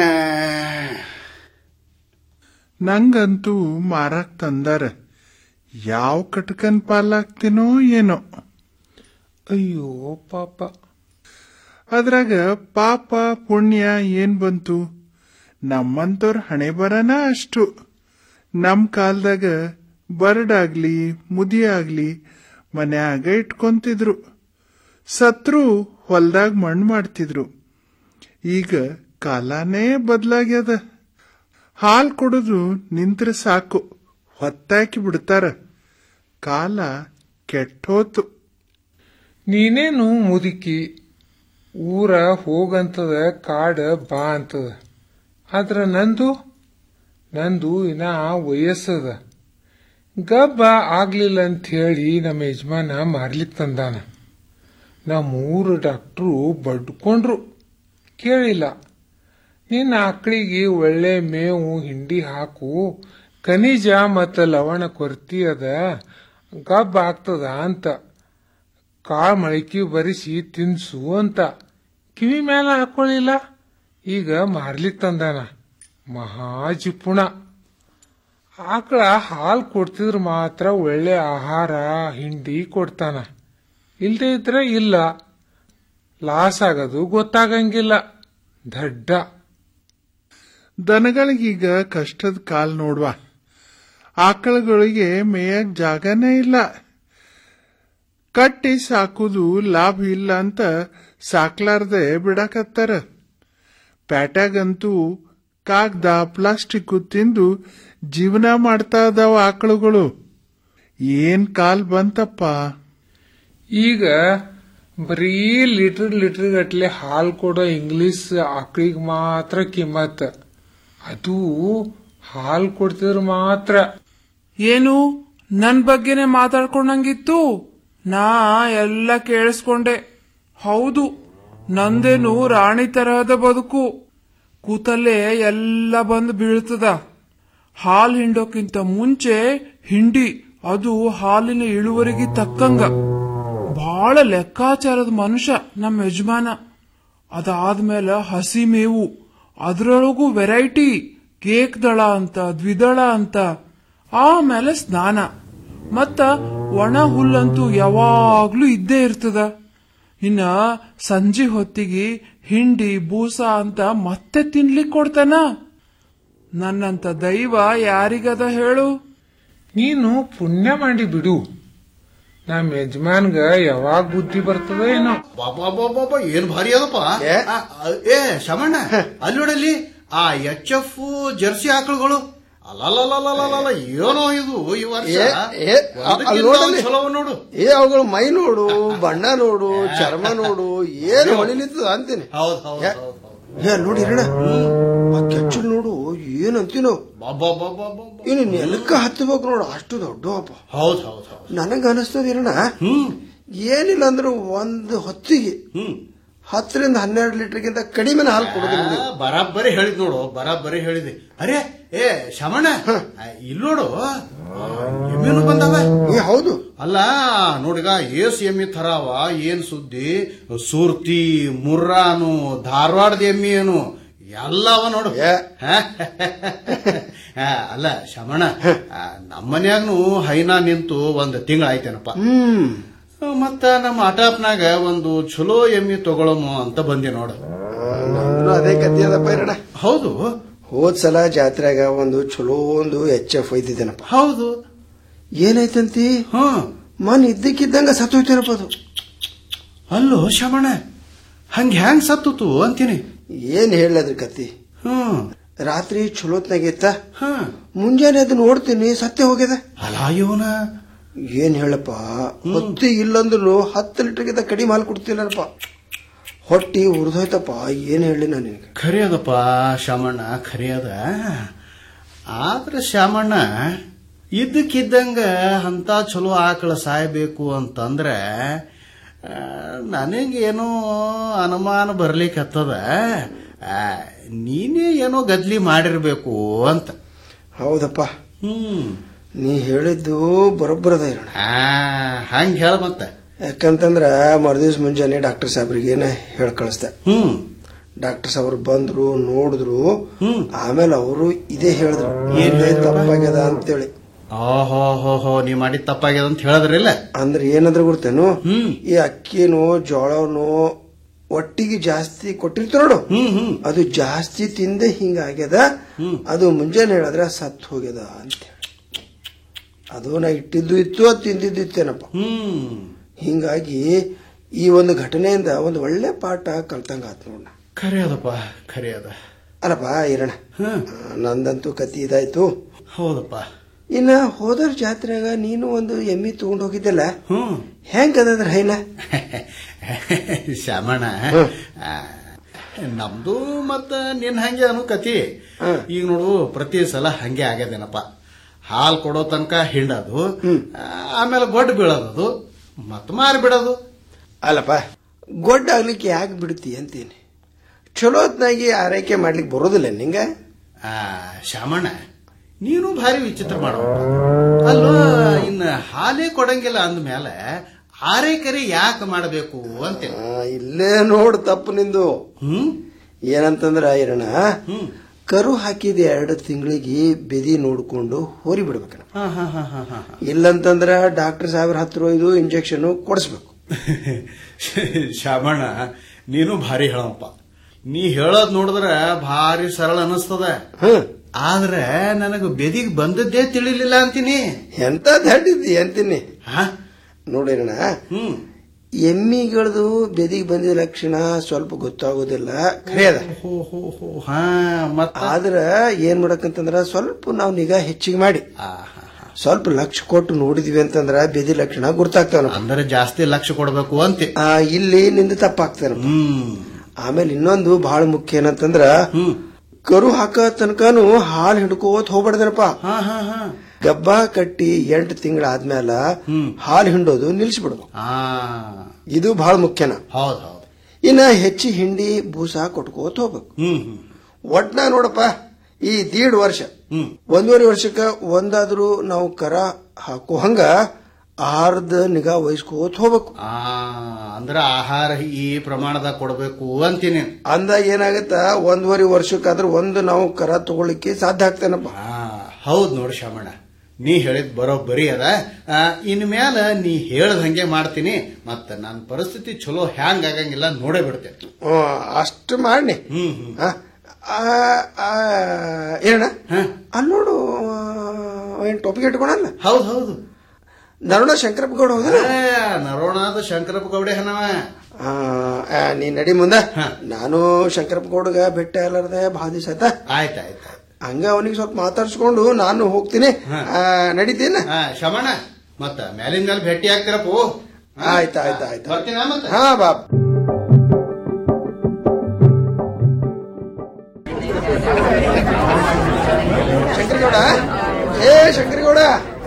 ನಂಗಂತೂ ಮಾರಕ್ ತಂದಾರ ಯಾವ ಕಟ್ಕನ್ ಪಾಲಾಗ್ತೀನೋ ಏನೋ ಅಯ್ಯೋ ಪಾಪ ಅದ್ರಾಗ ಪಾಪ ಪುಣ್ಯ ಏನ್ ಬಂತು ನಮ್ಮಂತವ್ರ ಹಣೆ ಬರನ ಅಷ್ಟು ನಮ್ ಕಾಲ್ದಾಗ ಬರ್ಡಾಗ್ಲಿ ಮುದಿ ಆಗ್ಲಿ ಮನ್ಯಾಗ ಇಟ್ಕೊಂತಿದ್ರು ಸತ್ರು ಹೊಲ್ದಾಗ ಮಣ್ಣು ಮಾಡ್ತಿದ್ರು ಈಗ ಕಾಲಾನೇ ಬದಲಾಗ್ಯದ ಹಾಲ್ ಕೊಡೋದು ನಿಂತ್ರೆ ಸಾಕು ಹೊತ್ತಾಕಿ ಬಿಡ್ತಾರ ಕಾಲ ಕೆಟ್ಟೋತು ನೀನೇನು ಮುದುಕಿ ಊರ ಹೋಗಂತದ ಕಾಡ ಬಾ ಅಂತದ ಆದ್ರ ನಂದು ನಂದು ಇನ್ನ ವಯಸ್ಸದ ಗಬ್ಬ ಆಗ್ಲಿಲ್ಲ ಅಂತ ಹೇಳಿ ನಮ್ಮ ಯಜಮಾನ ಮಾರ್ಲಿಕ್ ತಂದಾನ ನಮ್ಮ ಊರು ಡಾಕ್ಟ್ರು ಬಡ್ಕೊಂಡ್ರು ಕೇಳಿಲ್ಲ ನಿನ್ನ ಆಕಳಿಗೆ ಒಳ್ಳೆ ಮೇವು ಹಿಂಡಿ ಹಾಕು ಖನಿಜ ಮತ್ತು ಲವಣ ಕೊರತಿ ಅದ ಗಬ್ಬ ಆಗ್ತದ ಅಂತ ಕಾಳು ಮೊಳಕೆ ಬರಿಸಿ ತಿನ್ಸು ಅಂತ ಕಿವಿ ಮೇಲೆ ಹಾಕೊಳ್ಳಿಲ್ಲ ಈಗ ಮಾರ್ಲಿಕ್ ತಂದಾನ ಮಹಾ ಜಿಪುಣ ಆಕಳ ಹಾಲು ಕೊಡ್ತಿದ್ರ ಮಾತ್ರ ಒಳ್ಳೆ ಆಹಾರ ಹಿಂಡಿ ಕೊಡ್ತಾನ ಇಲ್ದೇ ಇದ್ರೆ ಇಲ್ಲ ಲಾಸ್ ಆಗೋದು ಗೊತ್ತಾಗಂಗಿಲ್ಲ ದಡ್ಡ ದನಗಳಿಗೀಗ ಕಷ್ಟದ ಕಾಲ್ ನೋಡ್ವಾ ಆಕಳುಗಳಿಗೆ ಮೇಯಕ್ ಜಾಗನೇ ಇಲ್ಲ ಕಟ್ಟಿ ಸಾಕುದು ಲಾಭ ಇಲ್ಲ ಅಂತ ಸಾಕ್ಲಾರ್ದೆ ಬಿಡಕತ್ತಾರ ಪ್ಯಾಟ್ಯಾಗಂತೂ ಕಾಗ್ದ ಪ್ಲಾಸ್ಟಿಕ್ ತಿಂದು ಜೀವನ ಮಾಡ್ತಾ ಇದಾವ ಆಕಳುಗಳು ಏನ್ ಕಾಲ್ ಬಂತಪ್ಪ ಈಗ ಬರೀ ಲೀಟರ್ ಲೀಟರ್ ಗಟ್ಲೆ ಹಾಲು ಕೊಡೋ ಇಂಗ್ಲಿಷ್ ಆಕಳಿಗೆ ಮಾತ್ರ ಕಿಮ್ಮತ್ ಅದು ಹಾಲು ಕೊಡ್ತಿದ್ರ ಮಾತ್ರ ಏನು ನನ್ ಬಗ್ಗೆನೆ ಮಾತಾಡ್ಕೊಂಡಂಗಿತ್ತು ನಾ ಎಲ್ಲ ಕೇಳಿಸ್ಕೊಂಡೆ ಹೌದು ನಂದೇನು ರಾಣಿ ತರಹದ ಬದುಕು ಕೂತಲ್ಲೇ ಎಲ್ಲ ಬಂದು ಬೀಳ್ತದ ಹಾಲ್ ಹಿಂಡೋಕ್ಕಿಂತ ಮುಂಚೆ ಹಿಂಡಿ ಅದು ಹಾಲಿನ ಇಳುವರಿಗೆ ತಕ್ಕಂಗ ಬಹಳ ಲೆಕ್ಕಾಚಾರದ ಮನುಷ್ಯ ನಮ್ಮ ಯಜಮಾನ ಅದಾದ್ಮೇಲೆ ಹಸಿ ಮೇವು ಅದ್ರೊಳಗೂ ವೆರೈಟಿ ಕೇಕ್ ದಳ ಅಂತ ದ್ವಿದಳ ಅಂತ ಆಮೇಲೆ ಸ್ನಾನ ಮತ್ತ ಒಣ ಹುಲ್ಲಂತೂ ಯಾವಾಗ್ಲೂ ಇದ್ದೇ ಇರ್ತದ ಇನ್ನ ಸಂಜೆ ಹೊತ್ತಿಗೆ ಹಿಂಡಿ ಬೂಸ ಅಂತ ಮತ್ತೆ ತಿನ್ಲಿಕ್ ಕೊಡ್ತಾನ ನನ್ನಂತ ದೈವ ಯಾರಿಗದ ಹೇಳು ನೀನು ಪುಣ್ಯ ಮಾಡಿ ಬಿಡು ನಮ್ಮ ಯಜಮಾನ್ಗ ಯಾವಾಗ ಬುದ್ಧಿ ಬರ್ತದ ಏನೋ ಬಾಬಾ ಏನ್ ಭಾರಿ ಅದಪ್ಪ ಆ, ಆ, ಏ ಶಮಣ್ಣ ಅಲ್ಲಿ ನೋಡಲ್ಲಿ ಆ ಎಚ್ ಎಫ್ ಜರ್ಸಿ ಆಕಳುಗಳು ಅಲ್ಲಲ್ಲಲ್ಲಲ್ಲಲ್ಲ ಏನೋ ಇದು ಈ ವರ್ಷ ಏ, ಏ, ಅ- ಒಂದಕ್ಕಿಂತ ಅಲ್ಲಿ ನೋಡಲ್ಲಿ. ಒಂದ್ ಚಲೋ ನೋಡು ಏ ಅವುಗಳ ಮೈ ನೋಡು ಬಣ್ಣ ನೋಡು ಚರ್ಮ ನೋಡು ಏನು ಹೊಳಿಲಿತ್ತದ ಅಂತೀನಿ ಹೌದ್ ಹೌದ್ ಏ, ಏ ಅಲ್ಲಿ ನೋಡಿ ಇರಣ ಆ ಕೆಚ್ಚಲ್ ನೋಡು ಏನ್ ಅಂತೀನೋ ಇನ್ನು ನೆಲಕ್ಕ ಹತ್ತಬೇಕು ನೋಡು ಅಷ್ಟು ದೊಡ್ಡ ಅಪ್ಪ ಹೌದ್ ಹೌದ್ ಹೌದ್ ನನಗ ಅನಿಸ್ತದ ಇರಣ ಏನಿಲ್ಲ ಅಂದ್ರೂ ಒಂದು ಹೊತ್ತಿಗೆ ಹತ್ತರಿಂದ ಹನ್ನೆರಡು ಲೀಟರ್ಗಿಂತ ಕಡಿಮೆ ಹಾಲು ಕೊಡೋದಿಲ್ಲ ಆ, ನೀವು. ಬರಾಬ್ಬರಿ ಹೇಳಿದ್ ನೋಡು ಬರಾಬ್ಬರಿ ಹೇಳಿದೆ ಅರೆ ಏ ಶಮಣ್ಣ ಇಲ್ಲಿ ನೋಡು ಎಮ್ಮೆನು ಬಂದವ ಹೌದು ಅಲ್ಲ ನೋಡಿಗ ಏಸ್ ಎಮ್ಮಿ ಥರವ ಏನ್ ಸುದ್ದಿ ಸೂರ್ತಿ ಮುರ್ರಾನು ಧಾರವಾಡದ ಎಮ್ಮಿ ಏನು ಎಲ್ಲವ ನೋಡು ಹಾ? ಆ, ಅಲ್ಲ ಶಮಣ ಆ, ನಮ್ಮ ಮನ್ಯಾಗ್ನು ಹೈನಾ ನಿಂತು ಒಂದ್ ತಿಂಗಳ ಆಯ್ತೇನಪ್ಪ ಹ್ಮ್ ಮತ್ತ ನಮ್ಮ ಅಟಾಪ್ನಾಗ ಒಂದು ಚಲೋ ಎಮ್ಮಿ ತಗೊಳಮು ಅಂತ ಬಂದೆ ನೋಡು ನಂದು ಅದೇ ಕತ್ತಿ ಅದಪ್ಪ ಇರಣ ಹೌದು ಹೋದ್ ಸಲ ಜಾತ್ರೆಗ ಒಂದು ಚಲೋ ಒಂದು ಎಚ್ ಎಫ್ ಒಯ್ದಿದ್ದೇನಪ್ಪ ಹೌದು ಏನಾಯ್ತಂತಿ ಮನ್ ಇದ್ದಕ್ಕಿದ್ದಂಗ ಸತ್ತೋಯ್ತೇನಪ್ಪ ಅದು ಅಲ್ಲೋ ಶಮಣ ಹಂಗ ಹ್ಯಾಂಗ್ ಸತ್ತುತು ಅಂತೀನಿ ಏನ್ ಹೇಳದ್ರ ಕತ್ತಿ ಹ್ಮ್ ರಾತ್ರಿ ಚಲೋತ್ನಾಗಿತ್ತ ಮುಂಜಾನೆ ಅದು ನೋಡ್ತೀನಿ ಸತ್ಯ ಹೋಗ್ಯದ ಅಲ್ಲ ಇವನ ಏನ್ ಹೇಳಪ್ಪ ಹೊತ್ತಿ ಇಲ್ಲಂದ್ರು ಹತ್ತು ಲೀಟರ್ಗಿಂತ ಕಡಿಮೆ ಹಾಲು ಕೊಡ್ತಿಲ್ಲಪ್ಪ ಹೊಟ್ಟಿ ಉರ್ದೋಯ್ತಪ್ಪ ಏನ್ ಹೇಳಿ ನಾನು ನಿನಗೆ ಖರೆ ಅದಪ್ಪ ಶಾಮಣ್ಣ ಖರೆ ಅದ ಆದ್ರೆ ಶಾಮಣ್ಣ ಇದ್ದಕ್ಕಿದ್ದಂಗ ಅಂತ ಚಲೋ ಆಕಳ ಸಾಯ್ಬೇಕು ಅಂತಂದ್ರೆ ಆ, ನನಗೇನೋ ಅನುಮಾನ ಬರ್ಲಿಕ್ಕತ್ತದ ಆ, ನೀನೇ ಏನೋ ಗದ್ಲಿ ಮಾಡಿರ್ಬೇಕು ಅಂತ ಹೌದಪ್ಪ ಹ್ಮ್ ನೀ ಹೇಳಿದ್ದು ಬರೋಬ್ಬರದ ಇರೋಣ ಹಂಗ ಹೇಳ ಮತ್ತೆ ಯಾಕಂತಂದ್ರ ಮರುದಿವ್ಸ ಮುಂಜಾನೆ ಡಾಕ್ಟರ್ ಸಾಹೇಬ್ರಿಗೆ ಏನ ಹೇಳಿ ಕಳಿಸ್ದೆ ಹ್ಮ್ ಡಾಕ್ಟರ್ ಸಾಹೇಬ್ರು ಬಂದ್ರು ನೋಡಿದ್ರು ಆಮೇಲೆ ಅವರು ಇದೇ ಹೇಳಿದ್ರು ಏನೇ ತಪ್ಪಾಗ್ಯದ ಅಂತೇಳಿ ಓಹೋ ಹೋ ಹೋ ನೀವ್ ಮಾಡಿದ ತಪ್ಪಾಗ್ಯದ ಅಂತ ಹೇಳಿದ್ರಿಲ್ಲ ಅಂದ್ರೆ ಏನಂದ್ರೆ ಗೊತ್ತೇನು ಈ ಅಕ್ಕಿನೋ ಜೋಳನೋ ಒಟ್ಟಿಗೆ ಜಾಸ್ತಿ ಕೊಟ್ಟಿರ್ತ ನೋಡು ಅದು ಜಾಸ್ತಿ ತಿಂದೆ ಹಿಂಗಾಗ್ಯದ ಅದು ಮುಂಜಾನೆ ಹೇಳಿದ್ರೆ ಸತ್ ಹೋಗ್ಯದ ಅಂತ ಅದು ನಾ ಇಟ್ಟಿದ್ದು ಇತ್ತು ಅದು ತಿಂದಿದ್ದು ಇತ್ತೇನಪ್ಪ ಹಿಂಗಾಗಿ ಈ ಒಂದು ಘಟನೆಯಿಂದ ಒಂದು ಒಳ್ಳೆ ಪಾಠ ಕಲ್ತಂಗ ಆತ್ ನೋಡ ಖರೆ ಅದಪ್ಪ ಖರೆ ಅದ ಅಲ್ಲಪ್ಪ ಇರೋಣ ನಂದಂತೂ ಕತಿ ಇದಾಯ್ತು ಹೌದಪ್ಪ ಇನ್ನ ಹೋದರ್ ಜಾತ್ರೆಗ ನೀನು ಒಂದು ಎಮ್ಮಿ ತಗೊಂಡ್ ಹೋಗಿದ್ದಲ್ಲ ಹೆಂಗ್ ಅದದ್ರ ಹೈನ ಶ್ಯಾಮಣ್ಣ ಆ, ನಮ್ದು ಮತ್ತ ನಿನ್ ಹಂಗೆ ಅನು ಕತಿ ಈಗ ನೋಡು ಪ್ರತಿ ಸಲ ಹಂಗೆ ಆಗ್ಯದೇನಪ್ಪ ಹಾಲ್ ಕೊಡೋ ತನಕ ಹಿಂಡೋದು ಆ, ಆಮೇಲೆ ಗೊಡ್ಡು ಬೀಳೋದು ಮತ್ ಮಾರಿ ಬಿಡೋದು ಅಲ್ಲಪ್ಪ ಗೊಡ್ಡ ಆಗ್ಲಿಕ್ಕೆ ಯಾಕೆ ಬಿಡ್ತಿ ಅಂತೀನಿ ಚಲೋ ಹೊತ್ನಾಗಿ ಆರೈಕೆ ಮಾಡ್ಲಿಕ್ಕೆ ಬರೋದಿಲ್ಲ ನಿಂಗ ಆ, ಶ್ಯಾಮಣ್ಣ ನೀನು ಭಾರಿ ವಿಚಿತ್ರ ಮಾಡೋ ಅಲ್ವಾ ಇನ್ನ ಹಾಲೇ ಕೊಡಂಗಿಲ್ಲ ಅಂದ್ಮೇಲೆ ಆರೈಕರೆ ಯಾಕೆ ಮಾಡಬೇಕು ಅಂತೇನೆ ಆ, ಇಲ್ಲೇ ನೋಡು ತಪ್ಪು ನಿಂದು ಏನಂತಂದ್ರ ಇರಣ ಕರು ಹಾಕಿದ ಎರಡು ತಿಂಗಳಿಗೆ ಬೆದಿ ನೋಡ್ಕೊಂಡು ಹೋರಿ ಬಿಡ್ಬೇಕಣ್ಣ ಹಾ ಹಾ ಹಾ ಹಾ ಹಾ ಇಲ್ಲಂತಂದ್ರ ಡಾಕ್ಟರ್ ಸಾಹೇಬ್ರ ಹತ್ರ ಇದು ಇಂಜೆಕ್ಷನ್ ಕೊಡಿಸ್ಬೇಕು ಶಾಮಣ್ಣ ನೀನು ಭಾರಿ ಹೇಳಪ್ಪ ನೀ ಹೇಳೋದ್ ನೋಡಿದ್ರ ಭಾರಿ ಸರಳ ಅನಿಸ್ತದ ಆದ್ರೆ ನನಗ ಬೆದಿಗ್ ಬಂದದ್ದೇ ತಿಳಿಲಿಲ್ಲ ಅಂತೀನಿ ಎಂತ ದಡ್ಡಿದ್ದಿ ಅಂತೀನಿ ನೋಡಿರಣ ಎಮ್ಮಿಗಳದು ಬೆದಿಗೆ ಬಂದಿದ ಲಕ್ಷಣ ಸ್ವಲ್ಪ ಗೊತ್ತಾಗೋದಿಲ್ಲ ಖರೆ ಅದ ಆದ್ರ ಏನ್ ಮಾಡಕಂತಂದ್ರ ಸ್ವಲ್ಪ ನಾವು ನಿಗಾ ಹೆಚ್ಚಿಗೆ ಮಾಡಿ ಸ್ವಲ್ಪ ಲಕ್ಷ ಕೊಟ್ಟು ನೋಡಿದ್ವಿ ಅಂತಂದ್ರ ಬೆದಿ ಲಕ್ಷಣ ಗುರ್ತಾಗ್ತಾವ ಅಂದ್ರೆ ಜಾಸ್ತಿ ಲಕ್ಷ ಕೊಡ್ಬೇಕು ಅಂತೆ ಇಲ್ಲಿ ನಿಂದ ತಪ್ಪಾಗ್ತಾನ ಆಮೇಲೆ ಇನ್ನೊಂದು ಬಹಳ ಮುಖ್ಯ ಏನಂತಂದ್ರ ಕರು ಹಾಕ ತನಕನು ಹಾಲು ಹಿಡ್ಕೋತ್ ಹೋಗ್ಬಾರ್ದನಪ್ಪ ಗಬ್ಬ ಕಟ್ಟಿ ಎಂಟು ತಿಂಗಳಾದ್ಮೇಲ ಹಾಲು ಹಿಂಡೋದು ನಿಲ್ಸ್ಬಿಡ್ಬೇಕು ಇದು ಬಹಳ ಮುಖ್ಯನ ಹೌದ್ ಹೌದ್ ಇನ್ನ ಹೆಚ್ಚಿ ಹಿಂಡಿ ಬೂಸ ಕೊಟ್ಕೋತ ಹೋಗ್ಬೇಕು ಒಟ್ನ ನೋಡಪ್ಪ ಈ ದೀಡ್ ವರ್ಷ ಒಂದೂವರೆ ವರ್ಷಕ್ಕ ಒಂದಾದ್ರೂ ನಾವು ಕರ ಹಾಕೋ ಹಂಗ ಆಹಾರದ ನಿಗಾ ವಹಿಸ್ಕೋತ ಹೋಗ್ಬೇಕು ಆ ಅಂದ್ರ ಆಹಾರ ಈ ಪ್ರಮಾಣದಾಗ ಕೊಡ್ಬೇಕು ಅಂತೀನಿ ಅಂದಾಗ ಏನಾಗತ್ತ ಒಂದೂವರೆ ವರ್ಷಕ್ಕಾದ್ರೂ ಒಂದು ನಾವು ಕರ ತಗೊಳ್ಳಿಕ್ಕೆ ಸಾಧ್ಯ ಆಗ್ತಾನಪ್ಪ ಹೌದ್ ನೋಡು ಶಾಮಣ್ಣ ನೀ ಹೇಳಿದ್ ಬರೋಬ್ಬರಿ ಅದ ಆ, ಇನ್ ಮ್ಯಾಲ ನೀ ಹೇಳ್ದ ಹಂಗೆ ಮಾಡ್ತೀನಿ ಮತ್ತ ನನ್ನ ಪರಿಸ್ಥಿತಿ ಚಲೋ ಹ್ಯಾಂಗ್ ಆಗಂಗಿಲ್ಲ ನೋಡೇ ಬಿಡ್ತೇನೆ ಅಷ್ಟು ಮಾಡಿ ಏನಣ್ಣ ಅಲ್ಲಿ ನೋಡು ಏನ್ ಟೊಪಿಗೆ ಇಟ್ಕೊಳಲ್ಲ ಹೌದ್ ಹೌದು ನರುಣ ಶಂಕರಪ್ಪ ಗೌಡ ಹೋದ್ರ ನರೋಣಾದ ಶಂಕರಪ್ಪ ಗೌಡೆ ಹನವ ನೀ ನಡಿ ಮುಂದ ನಾನು ಶಂಕರಪ್ಪ ಗೌಡಗ ಬೆಟ್ಟ ಎಲ್ಲಾರ್ದೆ ಭಾಳ ದಿವಸ ಆಯ್ತಾ ಆಯ್ತಾಯ್ತು ಹಂಗ ಅವನಿಗೆ ಸ್ವಲ್ಪ ಮಾತಾಡ್ಸ್ಕೊಂಡು ನಾನು ಹೋಗ್ತೀನಿ ಆ, ನಡೀತೀನ ಶಮಣ್ಣ ಮತ್ತ ಮ್ಯಾಲಿನ ಮೇಲೆ ಭೇಟಿ ಆಗ್ತಿರಪ್ಪು ಆಯ್ತಾ ಆಯ್ತಾ ಆಯ್ತಾ ಬರ್ತೀನ ಮತ್ತೆ ಹಾ ಬಾಬ್ ಶಂಕರಗೌಡ ಏ ಶಂಕರಗೌಡ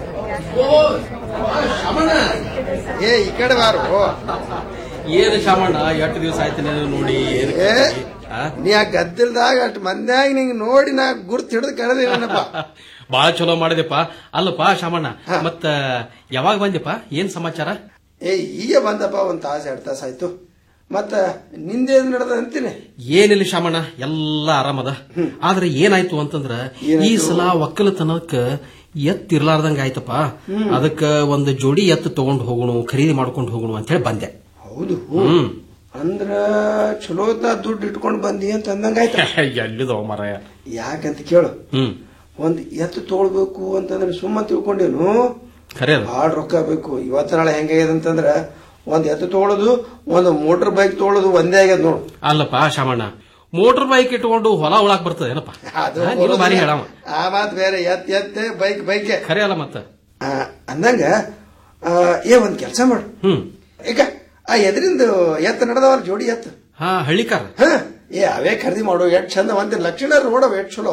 ಏ ಈ ಕಡೆ ಬಾರು ಏನು ಶಾಮಣ್ಣ ಎಷ್ಟು ದಿವಸ ಆಯ್ತು ನೀನು ನೋಡಿ ಏನು ಏ ನೀ ಆ ಗದ್ದಲ್ದಾಗ ಅಷ್ಟು ಮಂದ್ಯಾಗ ನಿಂಗೆ ನೋಡಿ ನಾ ಗುರ್ತು ಹಿಡಿದು ಕರೆದೇನಪ್ಪ ಬಾಳ ಚಲೋ ಮಾಡಿದೆಪ್ಪ ಅಲ್ಲಪ್ಪ ಶಾಮಣ್ಣ ಮತ್ತ ಯಾವಾಗ ಬಂದೆಪ್ಪ ಏನ್ ಸಮಾಚಾರ ಏ ಈಗ ಬಂದಪ್ಪ ಒಂದ್ ತಾಸ ಎರಡ್ ತಾಸ ಆಯ್ತು ಮತ್ತ ನಿಂದೇನ್ ನಡೆದ ಅಂತೀನಿ ಏನಿಲ್ಲ ಶಾಮಣ್ಣ ಎಲ್ಲ ಆರಾಮದ ಆದ್ರೆ ಏನಾಯ್ತು ಅಂತಂದ್ರ ಈ ಸಲ ಒಕ್ಕಲತನಕ್ಕ ಎತ್ ಇರ್ಲಾರ್ದಂಗ ಆಯ್ತಪ್ಪ ಅದಕ್ಕ ಒಂದು ಜೋಡಿ ಎತ್ತು ತಗೊಂಡ್ ಹೋಗೋಣ ಖರೀದಿ ಮಾಡ್ಕೊಂಡು ಹೋಗೋಣ ಅಂತ ಹೇಳಿ ಬಂದೆ ಹೌದು ಹ್ಮ್ ಅಂದ್ರ ಚಲೋತ್ನ ದುಡ್ಡು ಇಟ್ಕೊಂಡ್ ಬಂದಿ ಅಂತ ಅಂದಂಗ ಆಯ್ತ ಎಲ್ಲಿದವ ಮರಾಯ ಯಾಕಂತ ಕೇಳು ಹ್ಮ್ ಒಂದ್ ಎತ್ತು ತೊಗೊಳ್ಬೇಕು ಅಂತಂದ್ರೆ ಸುಮ್ಮ ತಿಳ್ಕೊಂಡೇನು ಖರೆ ಅದ. ಭಾಳ ರೊಕ್ಕ ಬೇಕು ಇವತ್ತ ನಾಳೆ ಹೆಂಗಾಗ್ಯದ ಅಂತಂದ್ರ ಒಂದ್ ಎತ್ತು ತೊಗೊಳೋದು ಒಂದು ಮೋಟರ್ ಬೈಕ್ ತೊಗೊಳೋದು ಒಂದೇ ಆಗ್ಯದ ನೋಡು ಅಲ್ಲಪ್ಪ ಶಾಮಣ್ಣ ಮೋಟರ್ ಬೈಕ್ ಇಟ್ಕೊಂಡು ಹೊಲ ಉಳಾಕ್ ಬರ್ತದೆ ಏನಪ್ಪ ಅದು ಹಾ, ನೀನು ಬಾರಿ ಹೇಳವ ಆ ಮಾತ್ ಬೇರೆ ಎತ್ ಎತ್ತೆ ಬೈಕ್ ಬೈಕ್ ಖರೆ ಅಲ್ಲ ಮತ್ತ ಅಂದಂಗ ಆ, ಏ ಒಂದ್ ಕೆಲಸ ಮಾಡು ಹ್ಮ್ ಈಗ ಆ ಎದರಿಂದ ಎತ್ತ ನಡೆದವಲ್ಲ ಜೋಡಿ ಎತ್ತು ಹಾ ಹಳ್ಳಿಕಾರ ಹ ಏ ಅವೇ ಖರೀದಿ ಮಾಡು ಎಷ್ಟ್ ಚಂದ ಒಂದ್ ಲಕ್ಷಣ ನೋಡವ ಎಷ್ಟ್ ಚಲೋ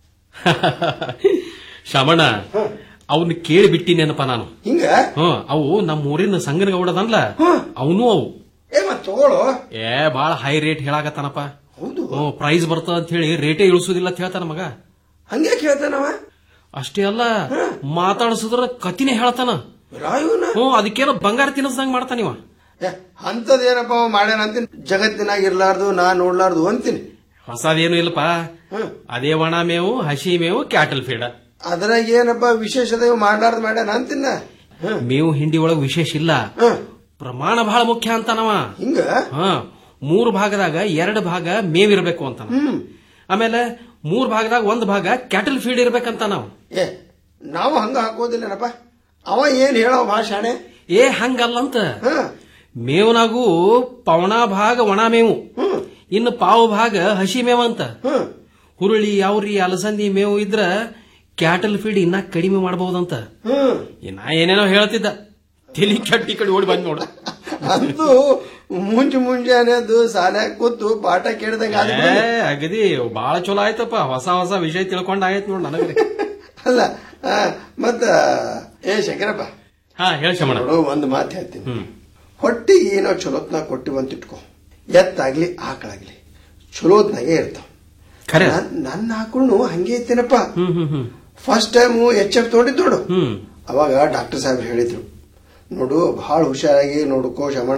ಶಾಮಣ್ಣ ಅವನ್ನ ಕೇಳಿ ಬಿಟ್ಟಿನೇನಪ್ಪ ನಾನು ಹಿಂಗ ಹ್ಮ್ ಅವು ನಮ್ಮ ಊರಿನ ಸಂಗನ ಗೌಡದನ್ಲ ಅವನು ಅವು ಏ ಮತ್ ತಗೊಳ್ಳೋ ಏ ಬಾಳ ಹೈ ರೇಟ್ ಹೇಳಾಕತ್ತಾನಪ್ಪ ಹ್ಮ್ ಪ್ರೈಸ್ ಬರ್ತದ ಅಂತ ಹೇಳಿ ರೇಟೇ ಇಳಿಸೋದಿಲ್ಲ ಅಂತ ಹೇಳ್ತಾನ ಮಗ ಹಂಗೆ ಕೇಳ್ತಾನವ ಅಷ್ಟೇ ಅಲ್ಲ ಮಾತಾಡ್ಸಿದ್ರ ಕತಿನೇ ಹೇಳ್ತಾನ ರಾಯುನ ಹ್ಮ್ ಅದಕ್ಕೇನೋ ಬಂಗಾರ ತಿನ್ನಿಸ್ದಂಗ ಮಾಡ್ತಾನಿವ ಅಂತದೇನಪ್ಪ ಅವ ಮಾಡ್ಯಾನ ಅಂತೀನಿ ಜಗತ್ತಿನಾಗ ಇರ್ಲಾರ್ದು ನಾ ನೋಡ್ಲಾರ್ದು ಅಂತೀನಿ ಹೊಸದೇನು ಇಲ್ಲಪ್ಪ ಅದೇ ಒಣ ಮೇವು ಹಸಿ ಮೇವು ಕ್ಯಾಟಲ್ ಫೀಡ ಅದ್ರಾಗ ಏನಪ್ಪ ವಿಶೇಷತೆ ಮಾಡ್ಲಾರ್ದ ಮಾಡ್ಯಾನ ಅಂತಿನ್ನ ಮೇವು ಹಿಂಡಿ ಒಳಗ್ ವಿಶೇಷ ಇಲ್ಲ ಪ್ರಮಾಣ ಬಹಳ ಮುಖ್ಯ ಅಂತಾನವ ಹಿಂಗ ಹಾ ಮೂರು ಭಾಗದಾಗ ಎರಡು ಭಾಗ ಮೇವಿರ್ಬೇಕು ಅಂತ ಆಮೇಲೆ ಮೂರ್ ಭಾಗದಾಗ ಒಂದ್ ಭಾಗ ಕ್ಯಾಟಲ್ ಫೀಡ್ ಇರ್ಬೇಕಂತ ನಾವು ಏ ನಾವು ಹಂಗ ಹಾಕೋದಿಲ್ಲನಪ್ಪ ಅವ ಏನ್ ಹೇಳೋ ಭಾಷಾಣೆ ಏ ಹಂಗಲ್ಲಂತ ಮೇವನಾಗೂ ಪವಣ ಭಾಗ ಒಣ ಮೇವು ಇನ್ನು ಪಾವು ಭಾಗ ಹಸಿ ಮೇವು ಅಂತ ಹುರುಳಿ ಯಾವ್ರಿ ಅಲಸಂದಿ ಮೇವು ಇದ್ರ ಕ್ಯಾಟಲ್ ಫೀಡ್ ಇನ್ನ ಕಡಿಮೆ ಮಾಡಬಹುದಂತ ನಾ ಏನೇನೋ ಹೇಳ್ತಿದ್ದ ತಲಿ ಕೆಟ್ಟಿ ಕಡೆ ಓಡಿ ಬಂದ್ ನೋಡ ಅಂತೂ ಮುಂಜು ಮುಂಜಾನೆದ್ದು ಸಾಲ್ಯಾಗ ಕೂತು ಪಾಠ ಕೇಳ್ದಂಗ ಏ, ಅಗದಿ ಬಾಳ ಚಲೋ ಆಯ್ತಪ್ಪ ಹೊಸ ಹೊಸ ವಿಷಯ ತಿಳ್ಕೊಂಡ್ ಆಯ್ತು ನೋಡ್ ನನಗೆ ಅಲ್ಲ ಆ, ಮತ್ತ ಏ ಶಂಕರಪ್ಪ ಹಾ ಹೇಳಿ ಶಮಣ ನೋಡು ಒಂದು ಮಾತು ಹೇಳ್ತೀನಿ ಹೊಟ್ಟಿಗೆ ಏನೋ ಚಲೋತ್ನಾಗ ಕೊಟ್ಟಿವಂತ ಇಟ್ಕೋ ಎತ್ತಾಗ್ಲಿ ಆಕಳಾಗ್ಲಿ ಚಲೋತ್ನಾಗೆ ಇರ್ತಾವ ಖರೆ ನನ್- ನನ್ನ ಆಕಳು ಹಂಗೆ ಇತ್ತೇನಪ್ಪ ಫಸ್ಟ್ ಟೈಮ್ ಎಚ್ ಎಫ್ ತಗೊಂಡಿದ್ ನೋಡು ಅವಾಗ ಡಾಕ್ಟರ್ ಸಾಹೇಬ್ರು ಹೇಳಿದ್ರು ನೋಡು ಬಹಳ ಹುಷಾರಾಗಿ ನೋಡ್ಕೋ ಶಮಣ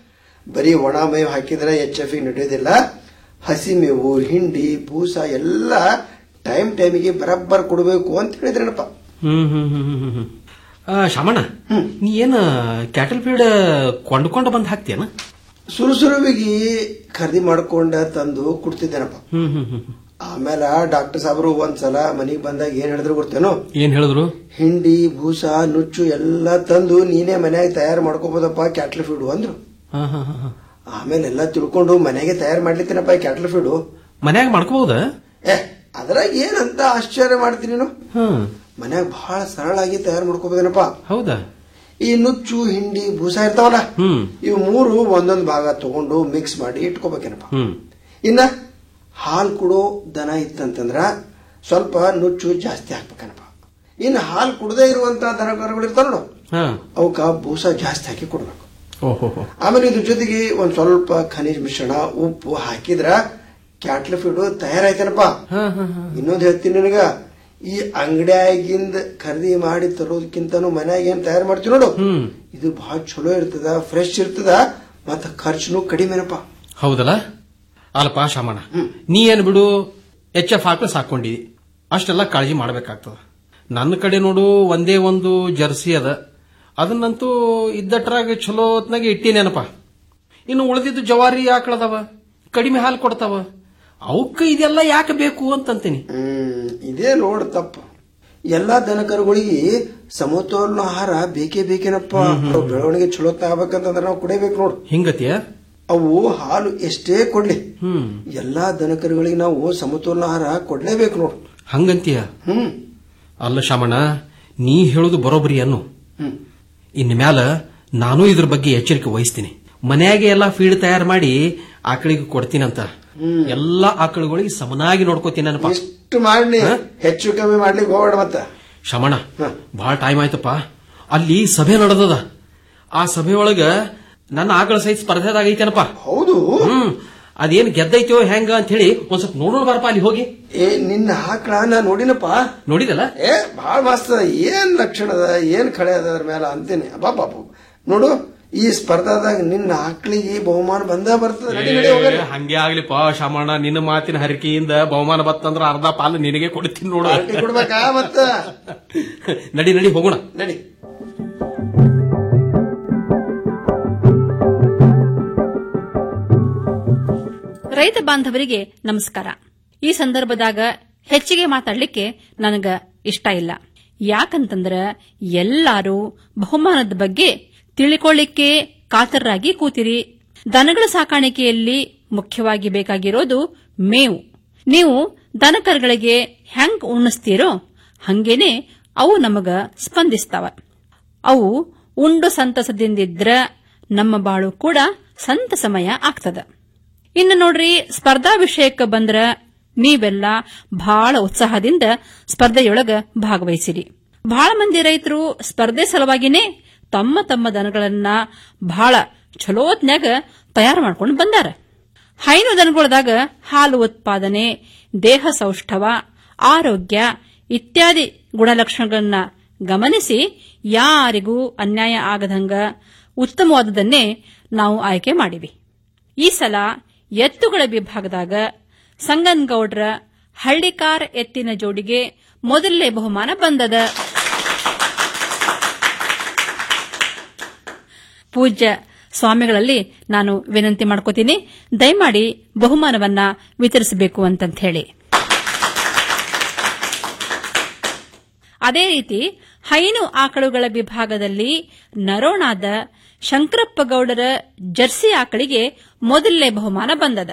ಬರೀ ಒಣ ಮೇವು ಹಾಕಿದ್ರೆ ಎಚ್ ಎಫ್ ನಡೆಯೋದಿಲ್ಲ ಹಸಿ ಮೇವು ಹಿಂಡಿ ಬೂಸ ಎಲ್ಲ ಟೈಮ್ ಟೈಮಿಗೆ ಬರಬ್ಬರ್ ಕೊಡಬೇಕು ಅಂತ ಹೇಳಿದ್ರನಪ್ಪ ಹ್ಮ್ ಹ್ಮ್ ಹ್ಮ್ ಹ್ಮ್ ಹ್ಮ್ ಆ, ಶಮಣ ನೀ ಏನ ಕ್ಯಾಟಲ್ ಫೀಡ್ ಕೊಂಡ್ಕೊಂಡ ಬಂದ್ ಹಾಕ್ತೀಯನ ಸುರುಸುರುವಿಗೆ ಖರೀದಿ ಮಾಡ್ಕೊಂಡ ತಂದು ಕೊಡ್ತಿದ್ದೇನಪ್ಪ ಹ್ಮ್ ಹ್ಮ್ ಹ್ಮ್ ಆಮೇಲೆ ಡಾಕ್ಟರ್ ಸಾಹೇಬ್ರು ಒಂದ್ಸಲ ಮನೆಗೆ ಬಂದಾಗ ಏನ್ ಹೇಳಿದ್ರು ಗೊತ್ತೇನೋ ಏನ್ ಹೇಳಿದ್ರು ಹಿಂಡಿ ಬೂಸ ನುಚ್ಚು ಎಲ್ಲ ತಂದು ನೀನೇ ಮನ್ಯಾಗ ತಯಾರು ಮಾಡ್ಕೋಬೋದಪ್ಪ ಕ್ಯಾಟ್ಲ್ ಫೀಡು ಅಂದ್ರು ಹಾ ಹಾ ಹಾ ಹಾ. ಆಮೇಲೆ ಎಲ್ಲ ತಿಳ್ಕೊಂಡು ಮನೆಗೆ ತಯಾರು ಮಾಡ್ಲಿತ್ತೀನಪ್ಪ ಕ್ಯಾಟ್ಲ್ ಫೀಡು ಮನ್ಯಾಗ ಮಾಡ್ಕೋಬಹುದ ಏ ಅದ್ರಾಗ ಏನಂತ ಆಶ್ಚರ್ಯ ಮಾಡ್ತೀನಿ ನೀನು ಹ್ಮ್ ಮನ್ಯಾಗ ಬಹಳ ಸರಳಾಗಿ ತಯಾರು ಮಾಡ್ಕೋಬೋದೇನಪ್ಪ ಹೌದಾ ಈ ನುಚ್ಚು ಹಿಂಡಿ ಬೂಸ ಇರ್ತಾವಲ್ಲ ಹ್ಮ್ ಇವು ಮೂರು ಒಂದೊಂದು ಭಾಗ ತಗೊಂಡು ಮಿಕ್ಸ್ ಮಾಡಿ ಇಟ್ಕೋಬೇಕೇನಪ್ಪ ಹ್ಮ್ ಇನ್ನ ಹಾಲು ಕೊಡೋ ದನ ಇತ್ತಂತಂದ್ರ ಸ್ವಲ್ಪ ನುಚ್ಚು ಜಾಸ್ತಿ ಹಾಕ್ಬೇಕನಪ್ಪ ಇನ್ನು ಹಾಲು ಕುಡದೇ ಇರುವಂತ ದನ ಕರುಗಳು ಇರ್ತಾವ ನೋಡು ಹಾ ಅವಕ್ಕ ಬೂಸ ಜಾಸ್ತಿ ಹಾಕಿ ಕೊಡ್ಬೇಕು ಓಹೋ ಹೋ. ಆಮೇಲೆ ಇದ್ರ ಜೊತೆಗೆ ಒಂದ್ ಸ್ವಲ್ಪ ಖನಿಜ ಮಿಶ್ರಣ ಉಪ್ಪು ಹಾಕಿದ್ರ ಕ್ಯಾಟ್ಲ್ ಫೀಡ್ ತಯಾರಾಯ್ತೇನಪ್ಪ ಇನ್ನೊಂದ್ ಹೇಳ್ತೀನಿ ನಿನಗ ಈ ಅಂಗಡಿಯಾಗಿಂದ ಖರೀದಿ ಮಾಡಿ ತರೋದಕ್ಕಿಂತನೂ ಮನ್ಯಾಗ ಏನ್ ತಯಾರು ಮಾಡ್ತೀವಿ ನೋಡು ಇದು ಬಹಳ ಚಲೋ ಇರ್ತದ ಫ್ರೆಶ್ ಇರ್ತದ ಮತ್ತ ಖರ್ಚುನು ಕಡಿಮೆನಪ್ಪ ಹೌದಲ್ಲ ಅಲ್ಲಪ್ಪ ಶಾಮಣ್ಣ ನೀ ಏನ್ ಬಿಡು ಎಚ್ ಎಫ್ ಹಾಕ್ಲು ಸಾಕೊಂಡಿದಿ ಅಷ್ಟೆಲ್ಲ ಕಾಳಜಿ ಮಾಡ್ಬೇಕಾಗ್ತದ ನನ್ನ ಕಡೆ ನೋಡು ಒಂದೇ ಒಂದು ಜರ್ಸಿ ಅದ ಅದನ್ನಂತೂ ಇದ್ದಟ್ರಾಗ ಚಲೋ ಹೊತ್ನಾಗ ಇಟ್ಟೀನೇನಪ್ಪ ಇನ್ನು ಉಳಿದಿದ್ದು ಜವಾರಿ ಆಕಳದವ ಕಡಿಮೆ ಹಾಲು ಕೊಡ್ತಾವ ಅವಕ್ಕ ಇದೆಲ್ಲ ಯಾಕೆ ಬೇಕು ಅಂತಂತೀನಿ ಹ್ಮ್ ಇದೇ ನೋಡ್ ತಪ್ಪ ಎಲ್ಲಾ ದನಕರುಗಳಿಗೆ ಸಮತೋಲನ ಆಹಾರ ಬೇಕೇ ಬೇಕೇನಪ್ಪ ಅವು ಬೆಳವಣಿಗೆ ಚಲೋ ಆಗ್ಬೇಕಂತಂದ್ರೆ ನಾವು ಕುಡಿಬೇಕು ನೋಡು ಹಿಂಗತಿಯ ಅವು ಹಾಲು ಎಷ್ಟೇ ಕೊಡ್ಲಿ ಹ್ಮ್ ಎಲ್ಲಾ ದನಕರುಗಳಿಗೆ ನಾವು ಸಮತೋಲನ ಆಹಾರ ಕೊಡ್ಲೇಬೇಕು ನೋಡು ಹಂಗಂತೀಯ ಹ್ಮ್ ಅಲ್ಲ ಶಾಮಣ್ಣ ನೀ ಹೇಳುದು ಬರೋಬ್ಬರಿ ಅನ್ನು ಹ್ಮ್. ಇನ್ ಮ್ಯಾಲ ನಾನು ಇದ್ರ ಬಗ್ಗೆ ಎಚ್ಚರಿಕೆ ವಹಿಸ್ತೀನಿ ಮನ್ಯಾಗೆ ಎಲ್ಲಾ ಫೀಡ್ ತಯಾರು ಮಾಡಿ ಆಕಳಿಗೆ ಕೊಡ್ತೀನಂತ ಎಲ್ಲಾ ಆಕಳುಗಳಿಗೆ ಸಮನಾಗಿ ನೋಡ್ಕೋತೀನಪ್ಪ ಇಷ್ಟು ಮಾಡಿ ಹೆಚ್ಚು ಕಮ್ಮಿ ಮಾಡ್ಲಿಕ್ಕೆ ಹೋಗ್ಬೇಡ ಮತ್ತ ಶಮಣ ಬಹಳ ಟೈಮ್ ಆಯ್ತಪ್ಪ ಅಲ್ಲಿ ಸಭೆ ನಡೆದದ ಆ ಸಭೆ ಒಳಗ ನನ್ನ ಆಕಳ ಸಹಿತ ಸ್ಪರ್ಧೆದಾಗ ಐತೇನಪ್ಪ ಹೌದು ಹ್ಮ್ ಅದೇನ್ ಗೆದ್ದೈತೋ ಹೆಂಗ ಅಂತ ಹೇಳಿ ಒಂದ್ ಸ್ವಲ್ಪ ನೋಡೋಣ ಬರಪ್ಪ ಅಲ್ಲಿ ಹೋಗಿ ಏ ನಿನ್ನ ಆಕಳ ನಾ ನೋಡಿನಪ್ಪ ನೋಡಿದಲ್ಲ ಏ ಬಹಳ ಮಸ್ತ್ ಅದ ಏನ್ ಲಕ್ಷಣ ಅದ ಏನ್ ಕಳೆ ಅದ ಅದ್ರ ಮೇಲೆ ಅಂತೀನಿ ಅಬ್ಬಾ ಪಾಪ ನೋಡು ಈ ಸ್ಪರ್ಧಾದಾಗ ನಿನ್ನ ಆಕಳಿಗೆ ಬಹುಮಾನ ಬಂದ ಬರ್ತದ ನಡಿ ನಡಿ ಹೋಗ್ರಿ ಏ, ಹಂಗೆ ಆಗ್ಲಿಪ್ಪ ಶಾಮಣ್ಣ ನಿನ್ನ ಮಾತಿನ ಹರಿಕೆಯಿಂದ ಬಹುಮಾನ ಬತ್ತಂದ್ರ ಅರ್ಧ ಪಾಲು ನಿನಗೆ ಕೊಡ್ತೀನಿ ನೋಡು ಪಾರ್ಟಿ ಕೊಡ್ಬೇಕಾ ಮತ್ತ ನಡಿ ನಡಿ ಹೋಗೋಣ ನಡಿ ರೈತ ಬಾಂಧವರಿಗೆ ನಮಸ್ಕಾರ ಈ ಸಂದರ್ಭದಾಗ ಹೆಚ್ಚಿಗೆ ಮಾತಾಡ್ಲಿಕ್ಕೆ ನನಗ ಇಷ್ಟ ಇಲ್ಲ ಯಾಕಂತಂದ್ರ ಎಲ್ಲಾರು ಬಹುಮಾನದ ಬಗ್ಗೆ ತಿಳಿಕೊಳ್ಳಿಕ್ಕೆ ಕಾತರರಾಗಿ ಕೂತಿರಿ ದನಗಳ ಸಾಕಾಣಿಕೆಯಲ್ಲಿ ಮುಖ್ಯವಾಗಿ ಬೇಕಾಗಿರೋದು ಮೇವು ನೀವು ದನಕರುಗಳಿಗೆ ಹೆಂಗ್ ಉಣಿಸ್ತೀರೋ ಹಂಗೇನೆ ಅವು ನಮಗ ಸ್ಪಂದಿಸ್ತಾವ ಅವು ಉಂಡು ಸಂತಸದಿಂದಿದ್ರ ನಮ್ಮ ಬಾಳು ಕೂಡ ಸಂತಸಮಯ ಆಗ್ತದ ಇನ್ನು ನೋಡ್ರಿ ಸ್ಪರ್ಧಾ ವಿಷಯಕ್ಕೆ ಬಂದ್ರ ನೀವೆಲ್ಲ ಬಹಳ ಉತ್ಸಾಹದಿಂದ ಸ್ಪರ್ಧೆಯೊಳಗ ಭಾಗವಹಿಸಿರಿ ಬಹಳ ಮಂದಿ ರೈತರು ಸ್ಪರ್ಧೆ ಸಲುವಾಗಿನೇ ತಮ್ಮ ತಮ್ಮ ದನಗಳನ್ನ ಬಹಳ ಚಲೋತ್ನ್ಯಾಗ ತಯಾರು ಮಾಡ್ಕೊಂಡು ಬಂದಾರ ಹೈನು ದನಗಳದಾಗ ಹಾಲು ಉತ್ಪಾದನೆ ದೇಹ ಸೌಷ್ಠವ ಆರೋಗ್ಯ ಇತ್ಯಾದಿ ಗುಣಲಕ್ಷಣಗಳನ್ನ ಗಮನಿಸಿ ಯಾರಿಗೂ ಅನ್ಯಾಯ ಆಗದಂಗ ಉತ್ತಮವಾದದನ್ನೇ ನಾವು ಆಯ್ಕೆ ಮಾಡಿವಿ ಈ ಸಲ ಎತ್ತುಗಳ ವಿಭಾಗದಾಗ ಸಂಗನಗೌಡ್ರ ಹಳ್ಳಿಕಾರ್ ಎತ್ತಿನ ಜೋಡಿಗೆ ಮೊದಲನೇ ಬಹುಮಾನ ಬಂದದ ಪೂಜ್ಯ ಸ್ವಾಮಿಗಳಲ್ಲಿ ನಾನು ವಿನಂತಿ ಮಾಡ್ಕೋತೀನಿ ದಯಮಾಡಿ ಬಹುಮಾನವನ್ನ ವಿತರಿಸಬೇಕು ಅಂತಂತ ಹೇಳಿ ಅದೇ ರೀತಿ ಹೈನು ಆಕಳುಗಳ ವಿಭಾಗದಲ್ಲಿ ನರೋಣಾದ ಶಂಕರಪ್ಪ ಗೌಡರ ಜರ್ಸಿ ಆಕಳಿಗೆ ಮೊದಲನೇ ಬಹುಮಾನ ಬಂದದ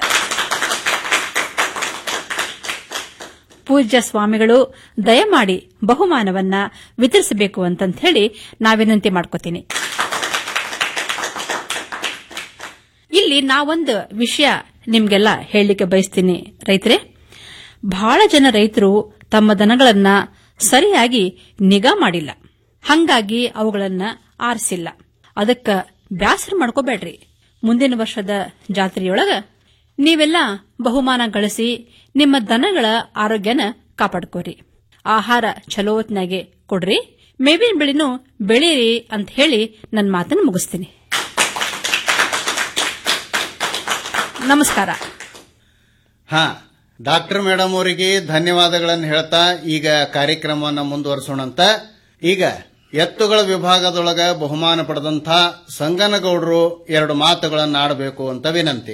ಪೂಜ್ಯ ಸ್ವಾಮಿಗಳು ದಯಮಾಡಿ ಬಹುಮಾನವನ್ನ ವಿತರಿಸಬೇಕು ಅಂತಂತ ಹೇಳಿ ನಾ ವಿನಂತಿ ಮಾಡ್ಕೋತೀನಿ ಇಲ್ಲಿ ನಾವೊಂದು ವಿಷಯ ನಿಮ್ಗೆಲ್ಲ ಹೇಳಲಿಕ್ಕೆ ಬಯಸ್ತೀನಿ ರೈತರೇ ಬಹಳ ಜನ ರೈತರು ತಮ್ಮ ದನಗಳನ್ನ ಸರಿಯಾಗಿ ನಿಗಾ ಮಾಡಿಲ್ಲ ಹಂಗಾಗಿ ಅವುಗಳನ್ನ ಆರಿಸಿಲ್ಲ ಅದಕ್ಕ ಬ್ಯಾಸರ ಮಾಡ್ಕೋಬೇಡ್ರಿ ಮುಂದಿನ ವರ್ಷದ ಜಾತ್ರೆಯೊಳಗ ನೀವೆಲ್ಲ ಬಹುಮಾನ ಗಳಿಸಿ ನಿಮ್ಮ ದನಗಳ ಆರೋಗ್ಯನ ಕಾಪಾಡ್ಕೋರಿ ಆಹಾರ ಚಲೋ ಹೊತ್ನಾಗೆ ಕೊಡ್ರಿ ಮೇವಿನ ಬೆಳೆನೂ ಬೆಳೀರಿ ಅಂತ ಹೇಳಿ ನನ್ನ ಮಾತನ್ನು ಮುಗಿಸ್ತೀನಿ ನಮಸ್ಕಾರ ಹಾ ಡಾಕ್ಟರ್ ಮೇಡಮ್ ಅವರಿಗೆ ಧನ್ಯವಾದಗಳನ್ನು ಹೇಳ್ತಾ ಈಗ ಕಾರ್ಯಕ್ರಮವನ್ನು ಮುಂದುವರಿಸೋಣಂತ ಈಗ ಎತ್ತುಗಳ ವಿಭಾಗದೊಳಗ ಬಹುಮಾನ ಪಡೆದಂಥ ಸಂಗನಗೌಡರು ಎರಡು ಮಾತುಗಳನ್ನು ಆಡಬೇಕು ಅಂತ ವಿನಂತಿ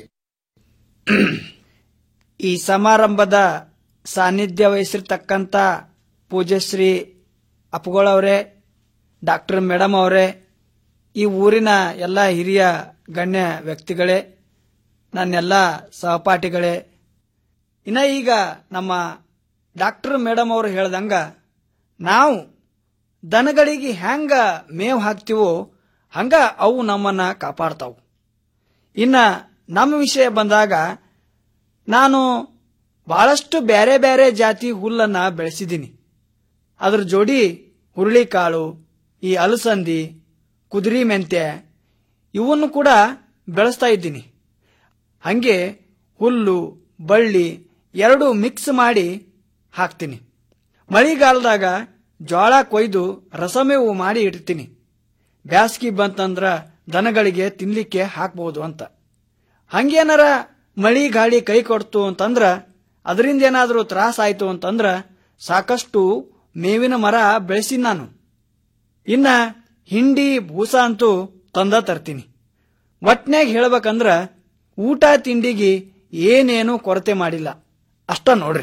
ಈ ಸಮಾರಂಭದ ಸಾನ್ನಿಧ್ಯ ವಹಿಸಿರ್ತಕ್ಕಂಥ ಪೂಜ್ಯಶ್ರೀ ಅಪ್ಪಗಳವರೇ ಡಾಕ್ಟರ್ ಮೇಡಮ್ ಅವರೇ ಈ ಊರಿನ ಎಲ್ಲ ಹಿರಿಯ ಗಣ್ಯ ವ್ಯಕ್ತಿಗಳೇ ನನ್ನೆಲ್ಲ ಸಹಪಾಠಿಗಳೇ ಇನ್ನ ಈಗ ನಮ್ಮ ಡಾಕ್ಟರ್ ಮೇಡಮ್ ಅವರು ಹೇಳ್ದಂಗ ನಾವು ದನಗಳಿಗೆ ಹೆಂಗ ಮೇವು ಹಾಕ್ತೀವೋ ಹಂಗ ಅವು ನಮ್ಮನ್ನ ಕಾಪಾಡ್ತಾವು ಇನ್ನ ನಮ್ಮ ವಿಷಯ ಬಂದಾಗ ನಾನು ಬಹಳಷ್ಟು ಬೇರೆ ಬೇರೆ ಜಾತಿ ಹುಲ್ಲನ್ನ ಬೆಳೆಸಿದ್ದೀನಿ ಅದ್ರ ಜೋಡಿ ಹುರುಳಿಕಾಳು ಈ ಅಲಸಂದಿ ಕುದುರಿ ಮೆಂತ್ಯ ಇವನ್ನು ಕೂಡ ಬೆಳೆಸ್ತಾ ಇದ್ದೀನಿ ಹಂಗೆ ಹುಲ್ಲು ಬಳ್ಳಿ ಎರಡು ಮಿಕ್ಸ್ ಮಾಡಿ ಹಾಕ್ತೀನಿ ಮಳೆಗಾಲದಾಗ ಜೋಳ ಕೊಯ್ದು ರಸಮೇವು ಮಾಡಿ ಇಡ್ತೀನಿ ಬ್ಯಾಸ್ಗಿ ಬಂತಂದ್ರ ದನಗಳಿಗೆ ತಿನ್ಲಿಕ್ಕೆ ಹಾಕ್ಬೋದು ಅಂತ ಹಂಗೇನಾರ ಮಳಿ ಗಾಳಿ ಕೈ ಕೊಡ್ತು ಅಂತಂದ್ರ ಅದರಿಂದ ಏನಾದರೂ ತ್ರಾಸ ಆಯ್ತು ಅಂತಂದ್ರ ಸಾಕಷ್ಟು ಮೇವಿನ ಮರ ಬೆಳೆಸಿನ ನಾನು ಇನ್ನ ಹಿಂಡಿ ಭೂಸ ಅಂತೂ ತಂದ ತರ್ತೀನಿ ಒಟ್ನ್ಯಾಗ ಹೇಳ್ಬೇಕಂದ್ರ ಊಟ ತಿಂಡಿಗೆ ಏನೇನು ಕೊರತೆ ಮಾಡಿಲ್ಲ ಅಷ್ಟ ನೋಡ್ರಿ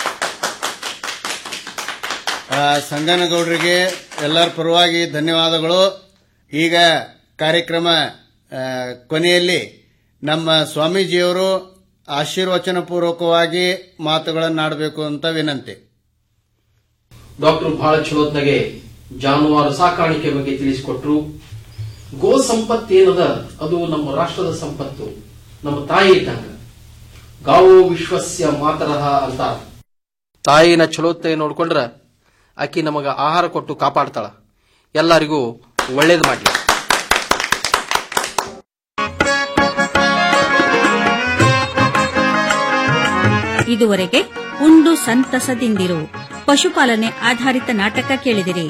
ಆ, ಸಂಗನಗೌಡರಿಗೆ ಎಲ್ಲರ ಪರವಾಗಿ ಧನ್ಯವಾದಗಳು ಈಗ ಕಾರ್ಯಕ್ರಮ ಆ, ಕೊನೆಯಲ್ಲಿ ನಮ್ಮ ಸ್ವಾಮೀಜಿಯವರು ಆಶೀರ್ವಚನ ಪೂರ್ವಕವಾಗಿ ಮಾತುಗಳನ್ನಾಡಬೇಕು ಅಂತ ವಿನಂತಿ ಡಾಕ್ಟರ್ ಬಹಳ ಚಲೋತ್ನಾಗೆ ಜಾನುವಾರು ಸಾಕಾಣಿಕೆ ಬಗ್ಗೆ ತಿಳಿಸಿಕೊಟ್ರು ಗೋ ಸಂಪತ್ತು ಏನದ ಅದು ನಮ್ಮ ರಾಷ್ಟ್ರದ ಸಂಪತ್ತು ನಮ್ಮ ತಾಯಿ ಇದ್ದಂಗ ಗಾವೋ ವಿಶ್ವಸ್ಯ ಮಾತರಹ ಅಂತ ತಾಯಿನ ಚಲೋತ್ನಾಗೆ ನೋಡ್ಕೊಂಡ್ರ ಆಕಿ ನಮಗ ಆಹಾರ ಕೊಟ್ಟು ಕಾಪಾಡ್ತಾಳ ಎಲ್ಲರಿಗೂ ಒಳ್ಳೇದು ಮಾಡ್ಲಿ ಇದುವರೆಗೆ ಉಂಡು ಸಂತಸದಿಂದಿರು ಪಶುಪಾಲನೆ ಆಧಾರಿತ ನಾಟಕ ಕೇಳಿದಿರಿ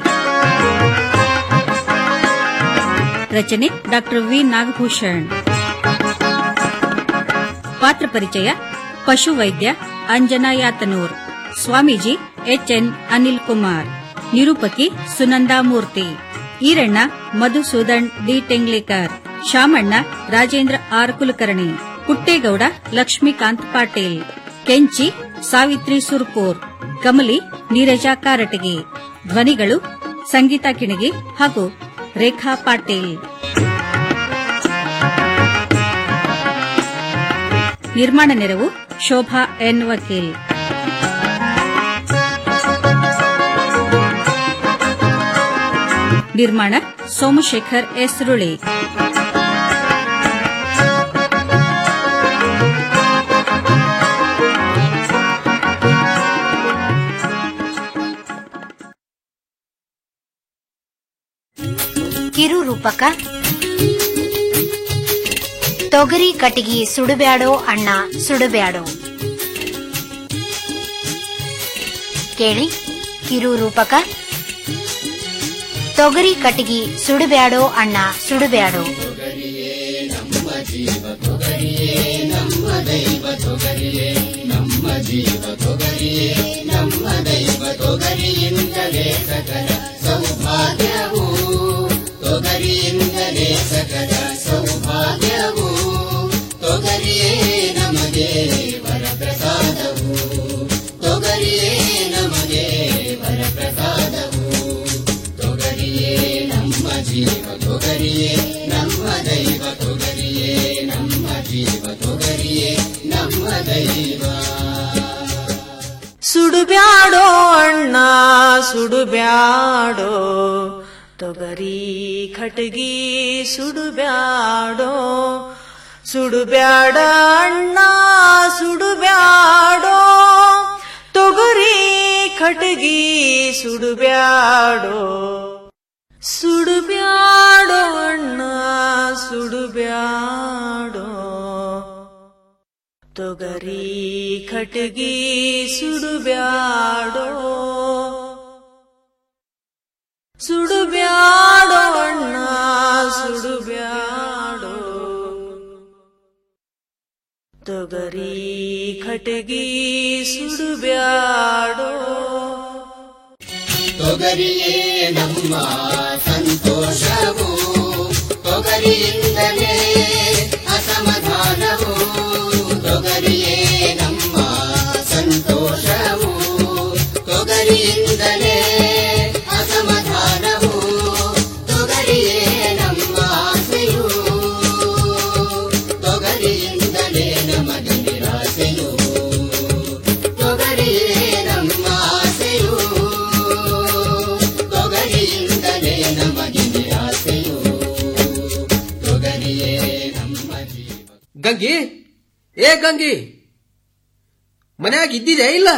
ರಚನೆ ಡಾಕ್ಟರ್ ವಿ ನಾಗಭೂಷಣ್ ಪಾತ್ರ ಪರಿಚಯ ಪಶುವೈದ್ಯ ಅಂಜನಾ ಯಾತನೂರ್ ಸ್ವಾಮೀಜಿ ಎಚ್ಎನ್ ಅನಿಲ್ ಕುಮಾರ್ ನಿರೂಪಕಿ ಸುನಂದಾ ಮೂರ್ತಿ ಈರಣ್ಣ ಮಧುಸೂದನ್ ಡಿ ಟೆಂಗ್ಲೇಕರ್ ಶಾಮಣ್ಣ ರಾಜೇಂದ್ರ ಆರ್ ಕುಲಕರ್ಣಿ ಪುಟ್ಟೇಗೌಡ ಲಕ್ಷ್ಮೀಕಾಂತ್ ಪಾಟೀಲ್ ಕೆಂಚಿ ಸಾವಿತ್ರಿ ಸುರ್ಪೂರ್ ಕಮಲಿ ನೀರಜಾ ಕಾರಟಗಿ ಧ್ವನಿಗಳು ಸಂಗೀತಾ ಕಿಣಗಿ ಹಾಗೂ ರೇಖಾ ಪಾಟೀಲ್ ನಿರ್ಮಾಣ ನೆರವು ಶೋಭಾ ಎನ್ ವಕೀಲ್ ನಿರ್ಮಾಣ ಸೋಮಶೇಖರ್ ಎಸ್ ರುಳಿ ಕಿರು ರೂಪಕ ತೊಗರಿ ಕಟಗಿ ಸುಡುಬ್ಯಾಡೋ ಅಣ್ಣ ಸುಡುಬ್ಯಾಡೋ ಕೇಳಿ ಕಿರು ರೂಪಕ ತೊಗರಿ ಕಟಗಿ ಸುಡುಬ್ಯಾಡೋ ಅಣ್ಣ ಸುಡುಬ್ಯಾಡೋ ನಮ್ಮ ಜೀವ ತೊಗರಿಯೇ ನಮ್ಮ ದೈವ ತೊಗರಿಯೇ ನಮ್ಮ ನಮ್ಮ ಜೀವ ತೊಗರಿಯೇ ನಮ್ಮ ದೈವ ತೊಗರಿಯಿಂದಲೇ ಸಕಲ ಸೌಭಾಗ್ಯವು ತೊಗರಿಯಿಂದಲೇ ಸಕಲ ಸೌಭಾಗ್ಯವು ತೊಗರಿಯೇ ನಮಗೆ ವರಪ್ರಸಾದವು ತೊಗರಿಯೇ ನಮಗೆ ವರಪ್ರಸಾದವು ತೊಗರಿಯೇ ನಮ್ಮ ಜೀವ ತೊಗರಿಯೇ ನಮ್ಮ ದೈವ ತೊಗರಿಯೇ ನಮ್ಮ ಜೀವ ತೊಗರಿಯೇ ನಮ್ಮ ದೈವ ಸುಡುಬ್ಯಾಡೋ ಅಣ್ಣ ಸುಡುಬ್ಯಾಡೋ ತೊಗರಿ ಖಟಗಿ ಸುಡುಬ್ಯಾಡೋ ಸುಡುಬ್ಯಾಡ ಅಣ್ಣ ಸುಡುಬ್ಯಾಡೋ ತೊಗರಿ ಖಟಗಿ ಸುಡುಬ್ಯಾಡೋ ಸುಡುಬ್ಯಾಡೋ ಅಣ್ಣ ಸುಡುಬ್ಯಾಡೋ ತೊಗರಿ ಖಟಗಿ ಸುಡುಬ್ಯಾಡೋ ಸುಡುಬ್ಯಾಡೋ ಅಣ್ಣ ಸುಡುಬ್ಯಾಡೋ ತೊಗರಿ ಖಟಗಿ ಸುಡುಬ್ಯಾಡೋ ತೊಗರಿಯೇ ನಮ್ಮ ಸಂತೋಷವು ತೊಗರಿಯಿಂದಲೇ ಅಸಮಾಧಾನವು ತೊಗರಿಯೇ ನಮ್ಮ ಸಂತೋಷವು ತೊಗರಿಯಿಂದಲೇ ಅಸಮಾಧಾನವು ತೊಗರಿಯೇ ನಮ್ಮ ಆಸೆಯು ತೊಗರಿಯಿಂದಲೇ ನಮಗೆ ನಿರಾಸೆಯು ತೊಗರಿಯೇ ನಮ್ಮ ಆಸೆಯು ತೊಗರಿಯಿಂದಲೇ ನಮಗೆ ನಿರಾಸೆಯು ತೊಗರಿಯೇ ನಮ್ಮ ಜೀವ ಗಂಗಿ ಏ ಗಂಗಿ ಮನ್ಯಾಗ ಇದ್ದಿದೆ ಇಲ್ಲ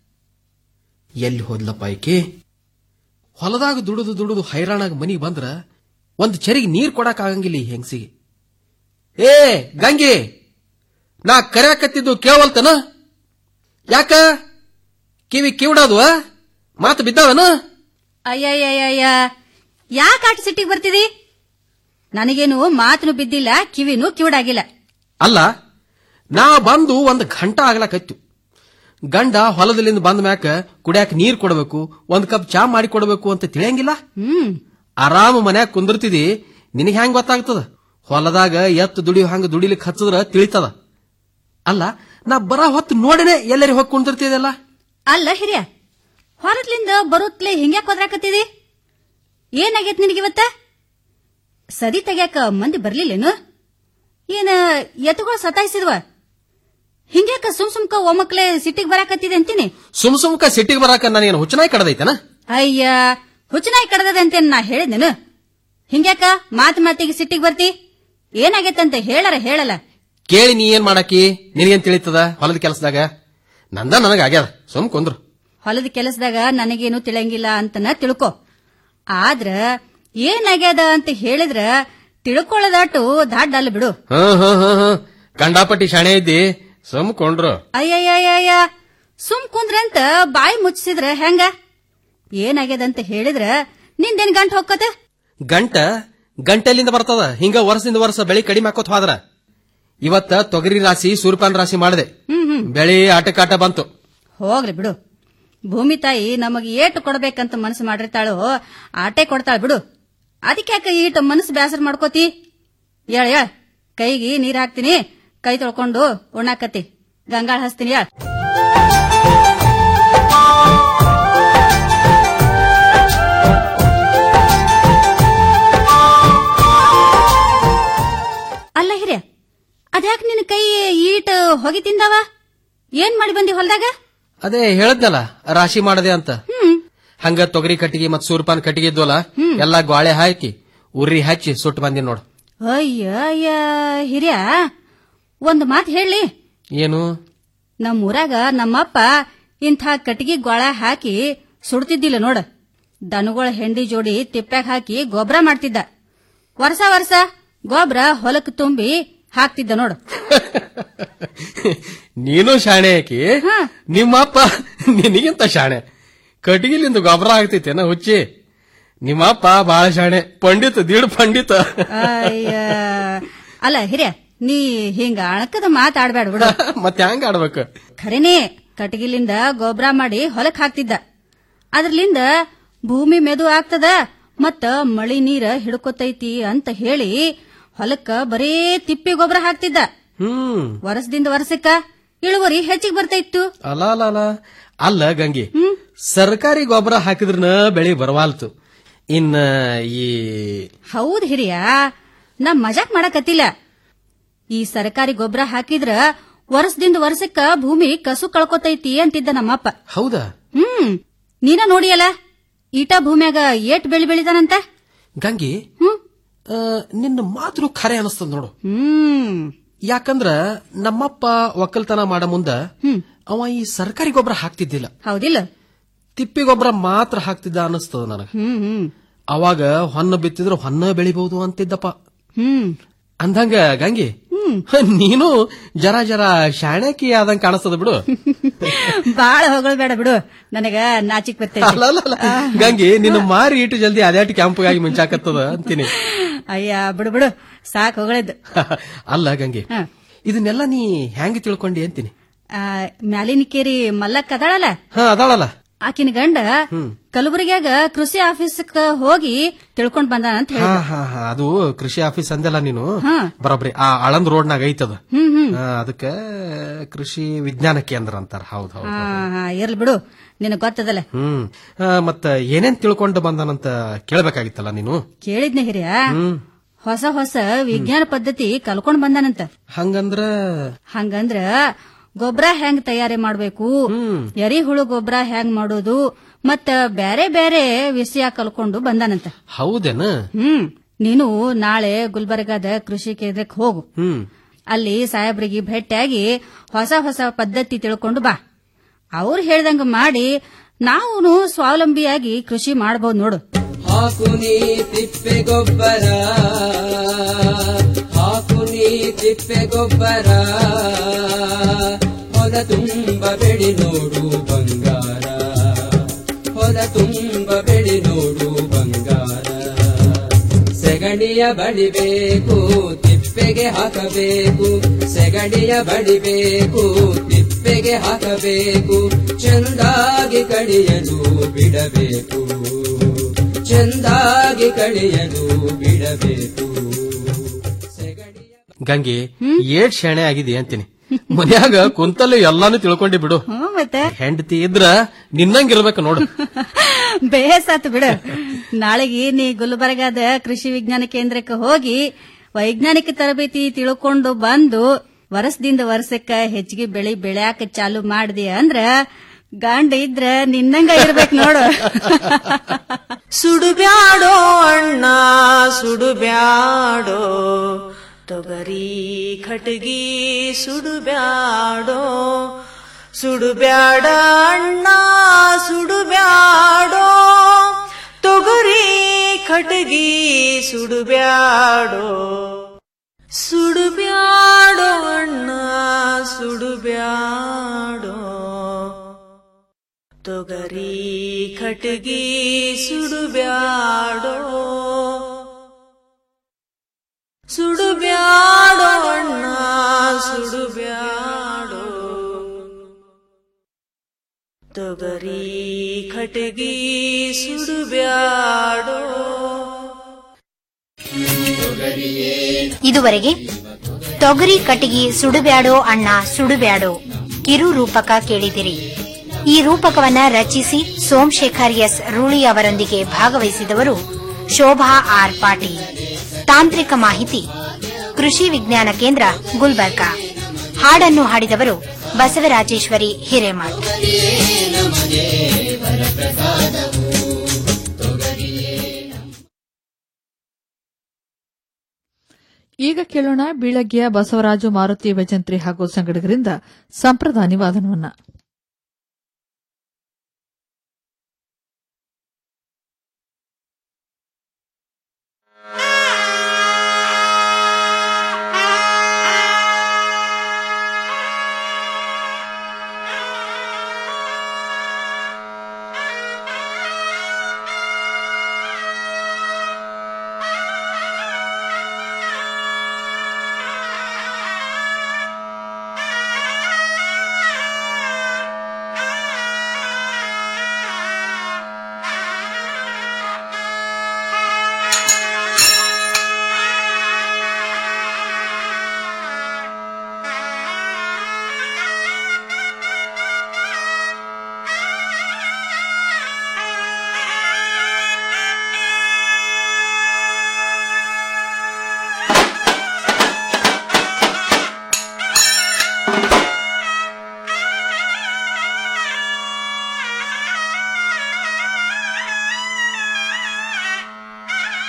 ಎಲ್ಲಿ ಹೋದ್ಲಪ್ಪ ಈಕಿ ಹೊಲದಾಗ ದುಡಿದು ದುಡಿದು ಹೈರಾಣಾಗ ಮನಿಗೆ ಬಂದ್ರ ಒಂದ್ ಚರಿಗೆ ನೀರ್ ಕೊಡಕ್ ಆಗಂಗಿಲ್ಲ ಈ ಹೆಂಗಸಿಗೆ ಏ ಗಂಗಿ ನಾ ಕರ್ಯಾಕತ್ತಿದ್ದು ಕೇವಲ್ತನ ಯಾಕ ಕಿವಿ ಕಿವಿಡಾದ್ವ ಮಾತು ಬಿದ್ದಾವನ ಅಯ್ಯಯ್ಯಯ್ಯ ಯಾಕೆ ಆಟ ಸಿಟ್ಟಿಗೆ ಬರ್ತಿದಿ ನನಗೇನು ಮಾತನು ಬಿದ್ದಿಲ್ಲ ಕಿವಿನೂ ಕಿವಿಡಾಗಿಲ್ಲ ಅಲ್ಲ ನಾ ಬಂದು ಒಂದ್ ಘಂಟ ಆಗ್ಲಾಕತ್ತು ಗಂಡ ಹೊಲದಲ್ಲಿಂದ ಬಂದ ಮ್ಯಾಕ ಕುಡ್ಯಾಕ ನೀರ್ ಕೊಡಬೇಕು ಒಂದ್ ಕಪ್ ಚಾ ಮಾಡಿ ಕೊಡಬೇಕು ಅಂತ ತಿಳಿಯಂಗಿಲ್ಲ ಹ್ಮ್ ಆರಾಮ ಮನ್ಯಾಗ ಕುಂದಿರ್ತಿದಿ ನಿನಗೆ ಹೆಂಗ್ ಗೊತ್ತಾಗ್ತದ ಹೊಲದಾಗ ಎತ್ತು ದುಡಿಯೋ ಹಂಗ ದುಡಿಲಿಕ್ ಹಚ್ಚದ್ರ ತಿಳಿತದ ಅಲ್ಲ ನಾ ಬರ ಹೊತ್ತು ನೋಡಿನೇ ಎಲ್ಲರಿ ಹೋಗಿ ಕುಂದಿರ್ತಿದೆಲ್ಲ ಅಲ್ಲ ಹಿರಿಯ ಹೊರತ್ಲಿಂದ ಬರುತ್ತಲೇ ಹಿಂಗ್ಯಾಕ್ ಹೋದ್ರಾಕತ್ತಿದಿ ಏನಾಗೈತ್ ನಿನಗಿವತ್ತ ಸದಿ ತೆಗ್ಯಾಕ ಮಂದಿ ಬರ್ಲಿಲ್ಲೇನು ಏನ ಎತ್ತುಗಳು ಸತಾಯಿಸಿದ್ವ ಹಿಂಗ್ಯಾಕ ಸುಮ್ ಸುಮ್ಕ ಒಮ್ಮಕ್ಲೆ ಸಿಟ್ಟಿಗೆ ಬರಾಕತ್ತಿದೆ ಅಂತೀನಿ ಸುಮ್ ಸುಮ್ಕ ಸಿಟ್ಟಿಗೆ ಬರಾಕ ನಾನೇನು ಹುಚ್ಚನಾಯಿ ಕಡದೈತನ ಅಯ್ಯ ಹುಚ್ಚನಾಯಿ ಕಡದದ ಅಂತ ನಾ ಹೇಳಿದ್ನೇನು ಹಿಂಗ್ಯಾಕ ಮಾತ್ ಮಾತಿಗೆ ಸಿಟ್ಟಿಗೆ ಬರ್ತಿ ಏನಾಗೈತಂತ ಹೇಳರ ಹೇಳಲ್ಲ ಕೇಳಿ ನೀ ಏನ್ ಮಾಡಾಕಿ ನಿನಗೇನ್ ತಿಳಿತದ ಹೊಲದ ಕೆಲಸದಾಗ ನಂದ ನನಗ ಆಗ್ಯಾದ ಸುಮ್ ಕುಂದ್ರು ಹೊಲದ ಕೆಲಸದಾಗ ನನಗೇನು ತಿಳಂಗಿಲ್ಲ ಅಂತನ ತಿಳ್ಕೊ ಆದ್ರ ಏನಾಗ್ಯದ ಅಂತ ಹೇಳಿದ್ರ ತಿಳ್ಕೊಳ್ಳೋದಾಟು ದಾಡ್ ಅಲ್ಲ ಬಿಡು ಹ್ಮ್ ಹ್ಮ್ ಹ್ಮ್ ಹ್ಮ್ ಕಂಡಾಪಟ್ಟಿ ಶಾಣೆ ಇದ್ದಿ ಸುಮ್ ಕೊಂಡ್ರು ಅಯ್ಯಯ್ಯಯ್ಯ ಸುಮ್ ಕುಂದ್ರಂತ ಬಾಯಿ ಮುಚ್ಚಿಸಿದ್ರ ಹೆಂಗ ಏನಾಗ್ಯದಂತ ಹೇಳಿದ್ರ ನಿಂದೇನ್ ಗಂಟ್ ಹೊಕ್ಕತ ಗಂಟ ಗಂಟೆಲಿಂದ ಬರ್ತದ ಹಿಂಗ ವರ್ಷದಿಂದ ವರ್ಷ ಬೆಳಿ ಕಡಿಮೆ ಹಾಕೋತ್ ಹೋದ್ರ ಇವತ್ತ ತೊಗರಿ ರಾಶಿ ಸೂರ್ಪಾನ್ ರಾಶಿ ಮಾಡಿದೆ ಹ್ಮ್ ಹ್ಮ್ ಬೆಳಿ ಆಟಕಾಟ ಬಂತು ಹೋಗ್ಲಿ ಬಿಡು ಭೂಮಿ ತಾಯಿ ನಮಗ್ ಏಟು ಕೊಡ್ಬೇಕಂತ ಮನಸ್ಸು ಮಾಡಿರ್ತಾಳೋ ಆಟೆ ಕೊಡ್ತಾಳ ಬಿಡು ಅದಕ್ಕೆ ಯಾಕೆ ಈಟ ಮನಸ್ಸು ಬೇಸರ ಮಾಡ್ಕೋತಿ ಹೇಳ ಹೇಳ ಕೈಗೆ ನೀರ್ ಹಾಕ್ತೀನಿ ಕೈ ತೊಳ್ಕೊಂಡು ಉಣ್ಣಾಕತಿ ಗಂಗಾಳ ಹಸ್ತೀನಿ ಹೇಳ ಅಲ್ಲ ಹಿರಿಯ ಅದ್ಯಾಕ್ ನಿನ್ನ ಕೈ ಈಟ ಹೊಗೆ ತಿಂದಾವ ಏನ್ ಮಾಡಿ ಬಂದಿ ಹೊಲ್ದಾಗ ಅದೇ ಹೇಳದ್ನಲ್ಲ ರಾಶಿ ಮಾಡದೆ ಅಂತ ಹ್ಮ್ ಹಂಗ ತೊಗರಿ ಕಟ್ಟಿಗೆ ಮತ್ ಸೂರ್ಪಾನ್ ಕಟ್ಟಿಗೆ ಇದ್ವಲ್ಲ ಎಲ್ಲಾ ಗ್ವಾಳೆ ಹಾಕಿ ಉರ್ರಿ ಹಚ್ಚಿ ಸುಟ್ಟು ಬಂದಿ ನೋಡು ಅಯ್ಯ ಅಯ್ಯ ಹಿರಿಯ ಒಂದ್ ಮಾತ್ ಹೇಳಿ ಏನು ನಮ್ ಊರಾಗ ನಮ್ಮಪ್ಪ ಇಂಥ ಕಟ್ಟಿಗೆ ಗೋಳ ಹಾಕಿ ಸುಡ್ತಿದ್ದಿಲ್ಲ ನೋಡ ದನಗಳ ಹೆಂಡಿ ಜೋಡಿ ತಿಪ್ಪ್ಯಾಗ ಹಾಕಿ ಗೊಬ್ಬರ ಮಾಡ್ತಿದ್ದ ವರ್ಷ ವರ್ಷ ಗೊಬ್ಬರ ಹೊಲಕ್ ತುಂಬಿ ಹಾಕ್ತಿದ್ದ ನೋಡು ನೀನು ಶಾಣೆ ಆಕಿ ನಿಮ್ಮಪ್ಪ ನಿನಗಿಂತ ಶಾಣೆ ಕಟ್ಟಿಗಿಲಿಂದ ಗೊಬ್ಬರ ಆಗ್ತೈತೇನ ಹುಚ್ಚಿ ನಿಮ್ಮಪ್ಪ ಬಾಳ ಶಾಣೆ ಪಂಡಿತ ದೀಡ್ ಪಂಡಿತ ಅಯ್ಯ ಅಲ್ಲ ಹಿರಿಯ ನೀ ಹಿಂಗ ಅಣಕದ ಮಾತಾಡ್ಬೇಡ ಬಿಡು ಮತ್ತೆ ಹೆಂಗ ಆಡ್ಬೇಕು ಖರೇನೆ ಕಟಗಿಲಿಂದ ಗೊಬ್ಬರ ಮಾಡಿ ಹೊಲಕ್ ಹಾಕ್ತಿದ್ದ ಅದ್ರಲಿಂದ ಭೂಮಿ ಮೆದು ಆಗ್ತದ ಮತ್ತ ಮಳಿ ನೀರ ಹಿಡ್ಕೊತೈತಿ ಅಂತ ಹೇಳಿ ಹೊಲಕ್ಕ ಬರೇ ತಿಪ್ಪಿ ಗೊಬ್ಬರ ಹಾಕ್ತಿದ್ದ ಹ್ಮ್ ವರ್ಷದಿಂದ ವರ್ಷಕ್ಕ ಇಳುವರಿ ಹೆಚ್ಚಿಗೆ ಬರ್ತಾ ಅಲ ಅಲ ಅಲ ಅಲ್ಲ ಗಂಗಿ ಸರ್ಕಾರಿ ಗೊಬ್ಬರ ಹಾಕಿದ್ರನ ಬೆಳಿ ಬರವಾಲ್ತು ಇನ್ನ ಈ ಹೌದ್ ಹಿರಿಯ ನಾ ಮಜಾಕ್ ಮಾಡಕತ್ತಿಲ್ಲ ಈ ಸರ್ಕಾರಿ ಗೊಬ್ಬರ ಹಾಕಿದ್ರ ವರ್ಷದಿಂದ ವರ್ಷಕ್ಕ ಭೂಮಿ ಕಸು ಕಳ್ಕೊತೈತಿ ಅಂತಿದ್ದ ನಮ್ಮಪ್ಪ ಹೌದಾ ಹ್ಮ್ ನೀನ ನೋಡಿಯಲ್ಲ ಈಟ ಭೂಮ್ಯಾಗ ಏಟ್ ಬೆಳಿ ಬೆಳಿತಾನಂತ ಗಂಗಿ ಆ, ನಿನ್ನ ಮಾತು ಖರೆ ಅನಿಸ್ತದ ನೋಡು ಹ್ಮ್ ಯಾಕಂದ್ರ ನಮ್ಮಪ್ಪ ಒಕ್ಕಲ್ತನ ಮಾಡ ಮುಂದ ಅವ ಈ ಸರ್ಕಾರಿ ಗೊಬ್ಬರ ಹಾಕ್ತಿದ್ದಿಲ್ಲ ಹೌದಿಲ್ಲ ತಿಪ್ಪಿ ಗೊಬ್ಬರ ಮಾತ್ರ ಹಾಕ್ತಿದ್ದ ಅನಿಸ್ತದ ನನಗ ಹ್ಮ್ ಹ್ಮ್ ಅವಾಗ ಹೊನ್ನ ಬಿತ್ತಿದ್ರ ಹೊನ್ನ ಬೆಳಿಬಹುದು ಅಂತಿದ್ದಪ್ಪ ಹ್ಮ್ ಅಂದಂಗ ಗಂಗಿ ನೀನು ಜರ ಜರ ಶಾಣಕಿ ಆದಂಗ ಕಾಣಿಸ್ತದ ಬಿಡು ಬಾಳ ಹೊಗಳ್ಬೇಡ ಬಿಡು ನನಗ ನಾಚಿಕ್ ಅಲ್ಲ, ಅಲ್ಲ, ಅಲ್ಲ. ಬರ್ತೈತಿ ಗಂಗಿ ನಿನ್ನ ಮಾರಿ ಇಟ್ಟು ಜಲ್ದಿ ಅದ್ಯಾಟಿ ಕ್ಯಾಂಪ್ಗಾಗಿ ಮುಂಚಾಕತ್ತದ ಅಂತೀನಿ ಅಯ್ಯ ಬಿಡು ಬಿಡು ಸಾಕ್ ಹೊಗಳಿದ್ದು ಅಲ್ಲ ಗಂಗಿ ಹ. ಇದನ್ನೆಲ್ಲ ನೀ ಹೆಂಗ್ ತಿಳ್ಕೊಂಡಿ ಅಂತೀನಿ ಆ, ಮ್ಯಾಲಿನಿಕೇರಿ ಮಲ್ಲಕ್ಕ ಅದಾಳಲ್ಲ ಹಾ ಅದಾಳಲ್ಲ ಆಕಿನ ಗಂಡ ಹ್ಮ್ ಕಲಬುರಗ್ಯಾಗ ಕೃಷಿ ಆಫೀಸ್ಕ್ ಹೋಗಿ ತಿಳ್ಕೊಂಡ್ ಬಂದಾನ ಅಂತ ಹಾ ಹೇಳಿ ಹಾ ಹಾ ಅದು ಕೃಷಿ ಆಫೀಸ್ ಅಂದೆಲ್ಲ ನೀನು ಹಾ. ಬರೋಬ್ರಿ ಆ ಆಳಂದ್ ರೋಡ್ನಾಗ ಐತದ ಹ್ಮ್ ಹ್ಮ್ ಆ, ಅದಕ್ಕ ಕೃಷಿ ವಿಜ್ಞಾನ ಕೇಂದ್ರ ಅಂತಾರ ಹೌದ್ ಹೌದ್ ಹಾ ಹಾ ಇರ್ಲಿ ಬಿಡು ನಿನಗ್ ಗೊತ್ತದಲ್ಲ ಹ್ಮ್ ಆ, ಮತ್ತ ಏನೇನ್ ತಿಳ್ಕೊಂಡು ಬಂದಾನಂತ ಕೇಳ್ಬೇಕಾಗಿತ್ತಲ್ಲ ನೀನು ಕೇಳಿದ್ನ ಹಿರಿಯ ಹ್ಮ್ ಹೊಸ ಹೊಸ ವಿಜ್ಞಾನ ಪದ್ಧತಿ ಕಲ್ಕೊಂಡ್ ಬಂದಾನಂತ ಹಂಗಂದ್ರ ಹಂಗಂದ್ರ ಗೊಬ್ಬರ ಹೆಂಗ್ ತಯಾರಿ ಮಾಡ್ಬೇಕು ಎರಿಹುಳು ಗೊಬ್ಬರ ಹೆಂಗ್ ಮಾಡೋದು ಮತ್ತ ಬ್ಯಾರೆ ಬ್ಯಾರೆ ವಿಷಯ ಕಲ್ಕೊಂಡು ಬಂದಾನಂತ ಹೌದೇನ ಹ್ಮ್ ನೀನು ನಾಳೆ ಗುಲ್ಬರ್ಗಾದ ಕೃಷಿ ಕೇಂದ್ರಕ್ಕೆ ಹೋಗು ಹ್ಮ್ ಅಲ್ಲಿ ಸಾಹೇಬ್ರಿಗೆ ಭೇಟಿಯಾಗಿ ಹೊಸ ಹೊಸ ಪದ್ಧತಿ ತಿಳ್ಕೊಂಡು ಬಾ ಅವ್ರು ಹೇಳ್ದಂಗ ಮಾಡಿ ನಾವು ಸ್ವಾವಲಂಬಿಯಾಗಿ ಕೃಷಿ ಮಾಡಬಹುದು ನೋಡು ಹಾಕು ನೀ ತಿಪ್ಪೆ ಗೊಬ್ಬರ ಹಾಕು ನೀ ತಿಪ್ಪೆ ಗೊಬ್ಬರ ಹೊಲ ತುಂಬ ಬೆಳಿ ನೋಡು ಬಂಗಾರ ಹೊಲ ತುಂಬ ಬೆಳಿ ನೋಡು ಬಂಗಾರ ಸೆಗಣಿಯ ಬಡಿಬೇಕು ತಿಪ್ಪೆಗೆ ಹಾಕಬೇಕು ಸೆಗಣಿಯ ಬಡಿಬೇಕು ತಿಪ್ಪೆಗೆ ಹಾಕಬೇಕು ಚೆಂದಾಗಿ ಕಡಿಯಲು ಬಿಡಬೇಕು ಚೆಂದಾಗಿ ಕಡಿಯಲು ಬಿಡಬೇಕು ಗಂಗಿ ಏಟ್ ಶಾಣೆ ಆಗಿದೆ ಅಂತೀನಿ ಮನ್ಯಾಗ ಕುಂತಲ್ಲೇ ಎಲ್ಲಾನು ತಿಳ್ಕೊಂಡಿ ಬಿಡು ಹ್ಮ್ ಮತ್ತೆ ಹೆಂಡತಿ ಇದ್ರ ನಿನ್ನಂಗಿರ್ಬೇಕು ನೋಡು ಬೇಸಾತು ಬಿಡು ನಾಳೆಗೆ ನೀ ಗುಲ್ಬರ್ಗಾದ ಕೃಷಿ ವಿಜ್ಞಾನ ಕೇಂದ್ರಕ್ಕೆ ಹೋಗಿ ವೈಜ್ಞಾನಿಕ ತರಬೇತಿ ತಿಳ್ಕೊಂಡು ಬಂದು ವರ್ಷದಿಂದ ವರ್ಷಕ್ಕ ಹೆಚ್ಚಿಗೆ ಬೆಳಿ ಬೆಳ್ಯಾಕ ಚಾಲು ಮಾಡ್ದಿ ಅಂದ್ರ ಗಂಡ ಇದ್ರ ನಿನ್ನಂಗ ಇರ್ಬೇಕು ನೋಡು ಸುಡುಬ್ಯಾಡೋ ಅಣ್ಣ ಸುಡುಬ್ಯಾಡೋ ತೊಗರಿ ಖಟಗಿ ಸುಡುಬ್ಯಾಡೋ ಸುಡುಬ್ಯಾಡ ಅಣ್ಣ ಸುಡುಬ್ಯಾಡೋ ತೊಗರಿ ಖಟಗಿ ಸುಡುಬ್ಯಾಡೋ ಸುಡುಬ್ಯಾಡೋ ಅಣ್ಣ ಸುಡುಬ್ಯಾಡೋ ತೊಗರಿ ಖಟಗಿ ಸುಡುಬ್ಯಾಡೋ ಸುಡುಬ್ಯಾಡೋ ಅಣ್ಣ ಸುಡುಬ್ಯಾಡೋ ತೊಗರಿ ಖಟಗಿ ಸುಡುಬ್ಯಾಡೋ ಇದುವರೆಗೆ ತೊಗರಿ ಕಟ್ಟಿಗೆ ಸುಡುಬ್ಯಾಡೋ ಅಣ್ಣ ಸುಡುಬ್ಯಾಡೋ ಕಿರು ರೂಪಕ ಕೇಳಿದಿರಿ ಈ ರೂಪಕವನ್ನ ರಚಿಸಿ ಸೋಮಶೇಖರ್ ಎಸ್ ರೂಳಿ ಅವರೊಂದಿಗೆ ಭಾಗವಹಿಸಿದವರು ಶೋಭಾ ಆರ್ ಪಾಟೀಲ್ ತಾಂತ್ರಿಕ ಮಾಹಿತಿ ಕೃಷಿ ವಿಜ್ಞಾನ ಕೇಂದ್ರ ಗುಲ್ಬರ್ಗಾ ಹಾಡನ್ನು ಹಾಡಿದವರು ಬಸವರಾಜೇಶ್ವರಿ ಹಿರೇಮಠ್ ಈಗ ಕೇಳೋಣ ಬೀಳಗಿಯ ಬಸವರಾಜು ಮಾರುತಿ ಭಜಂತ್ರಿ ಹಾಗೂ ಸಂಗಡಿಗರಿಂದ ಸಂಪ್ರದಾಯ ವಾದನವನ್ನ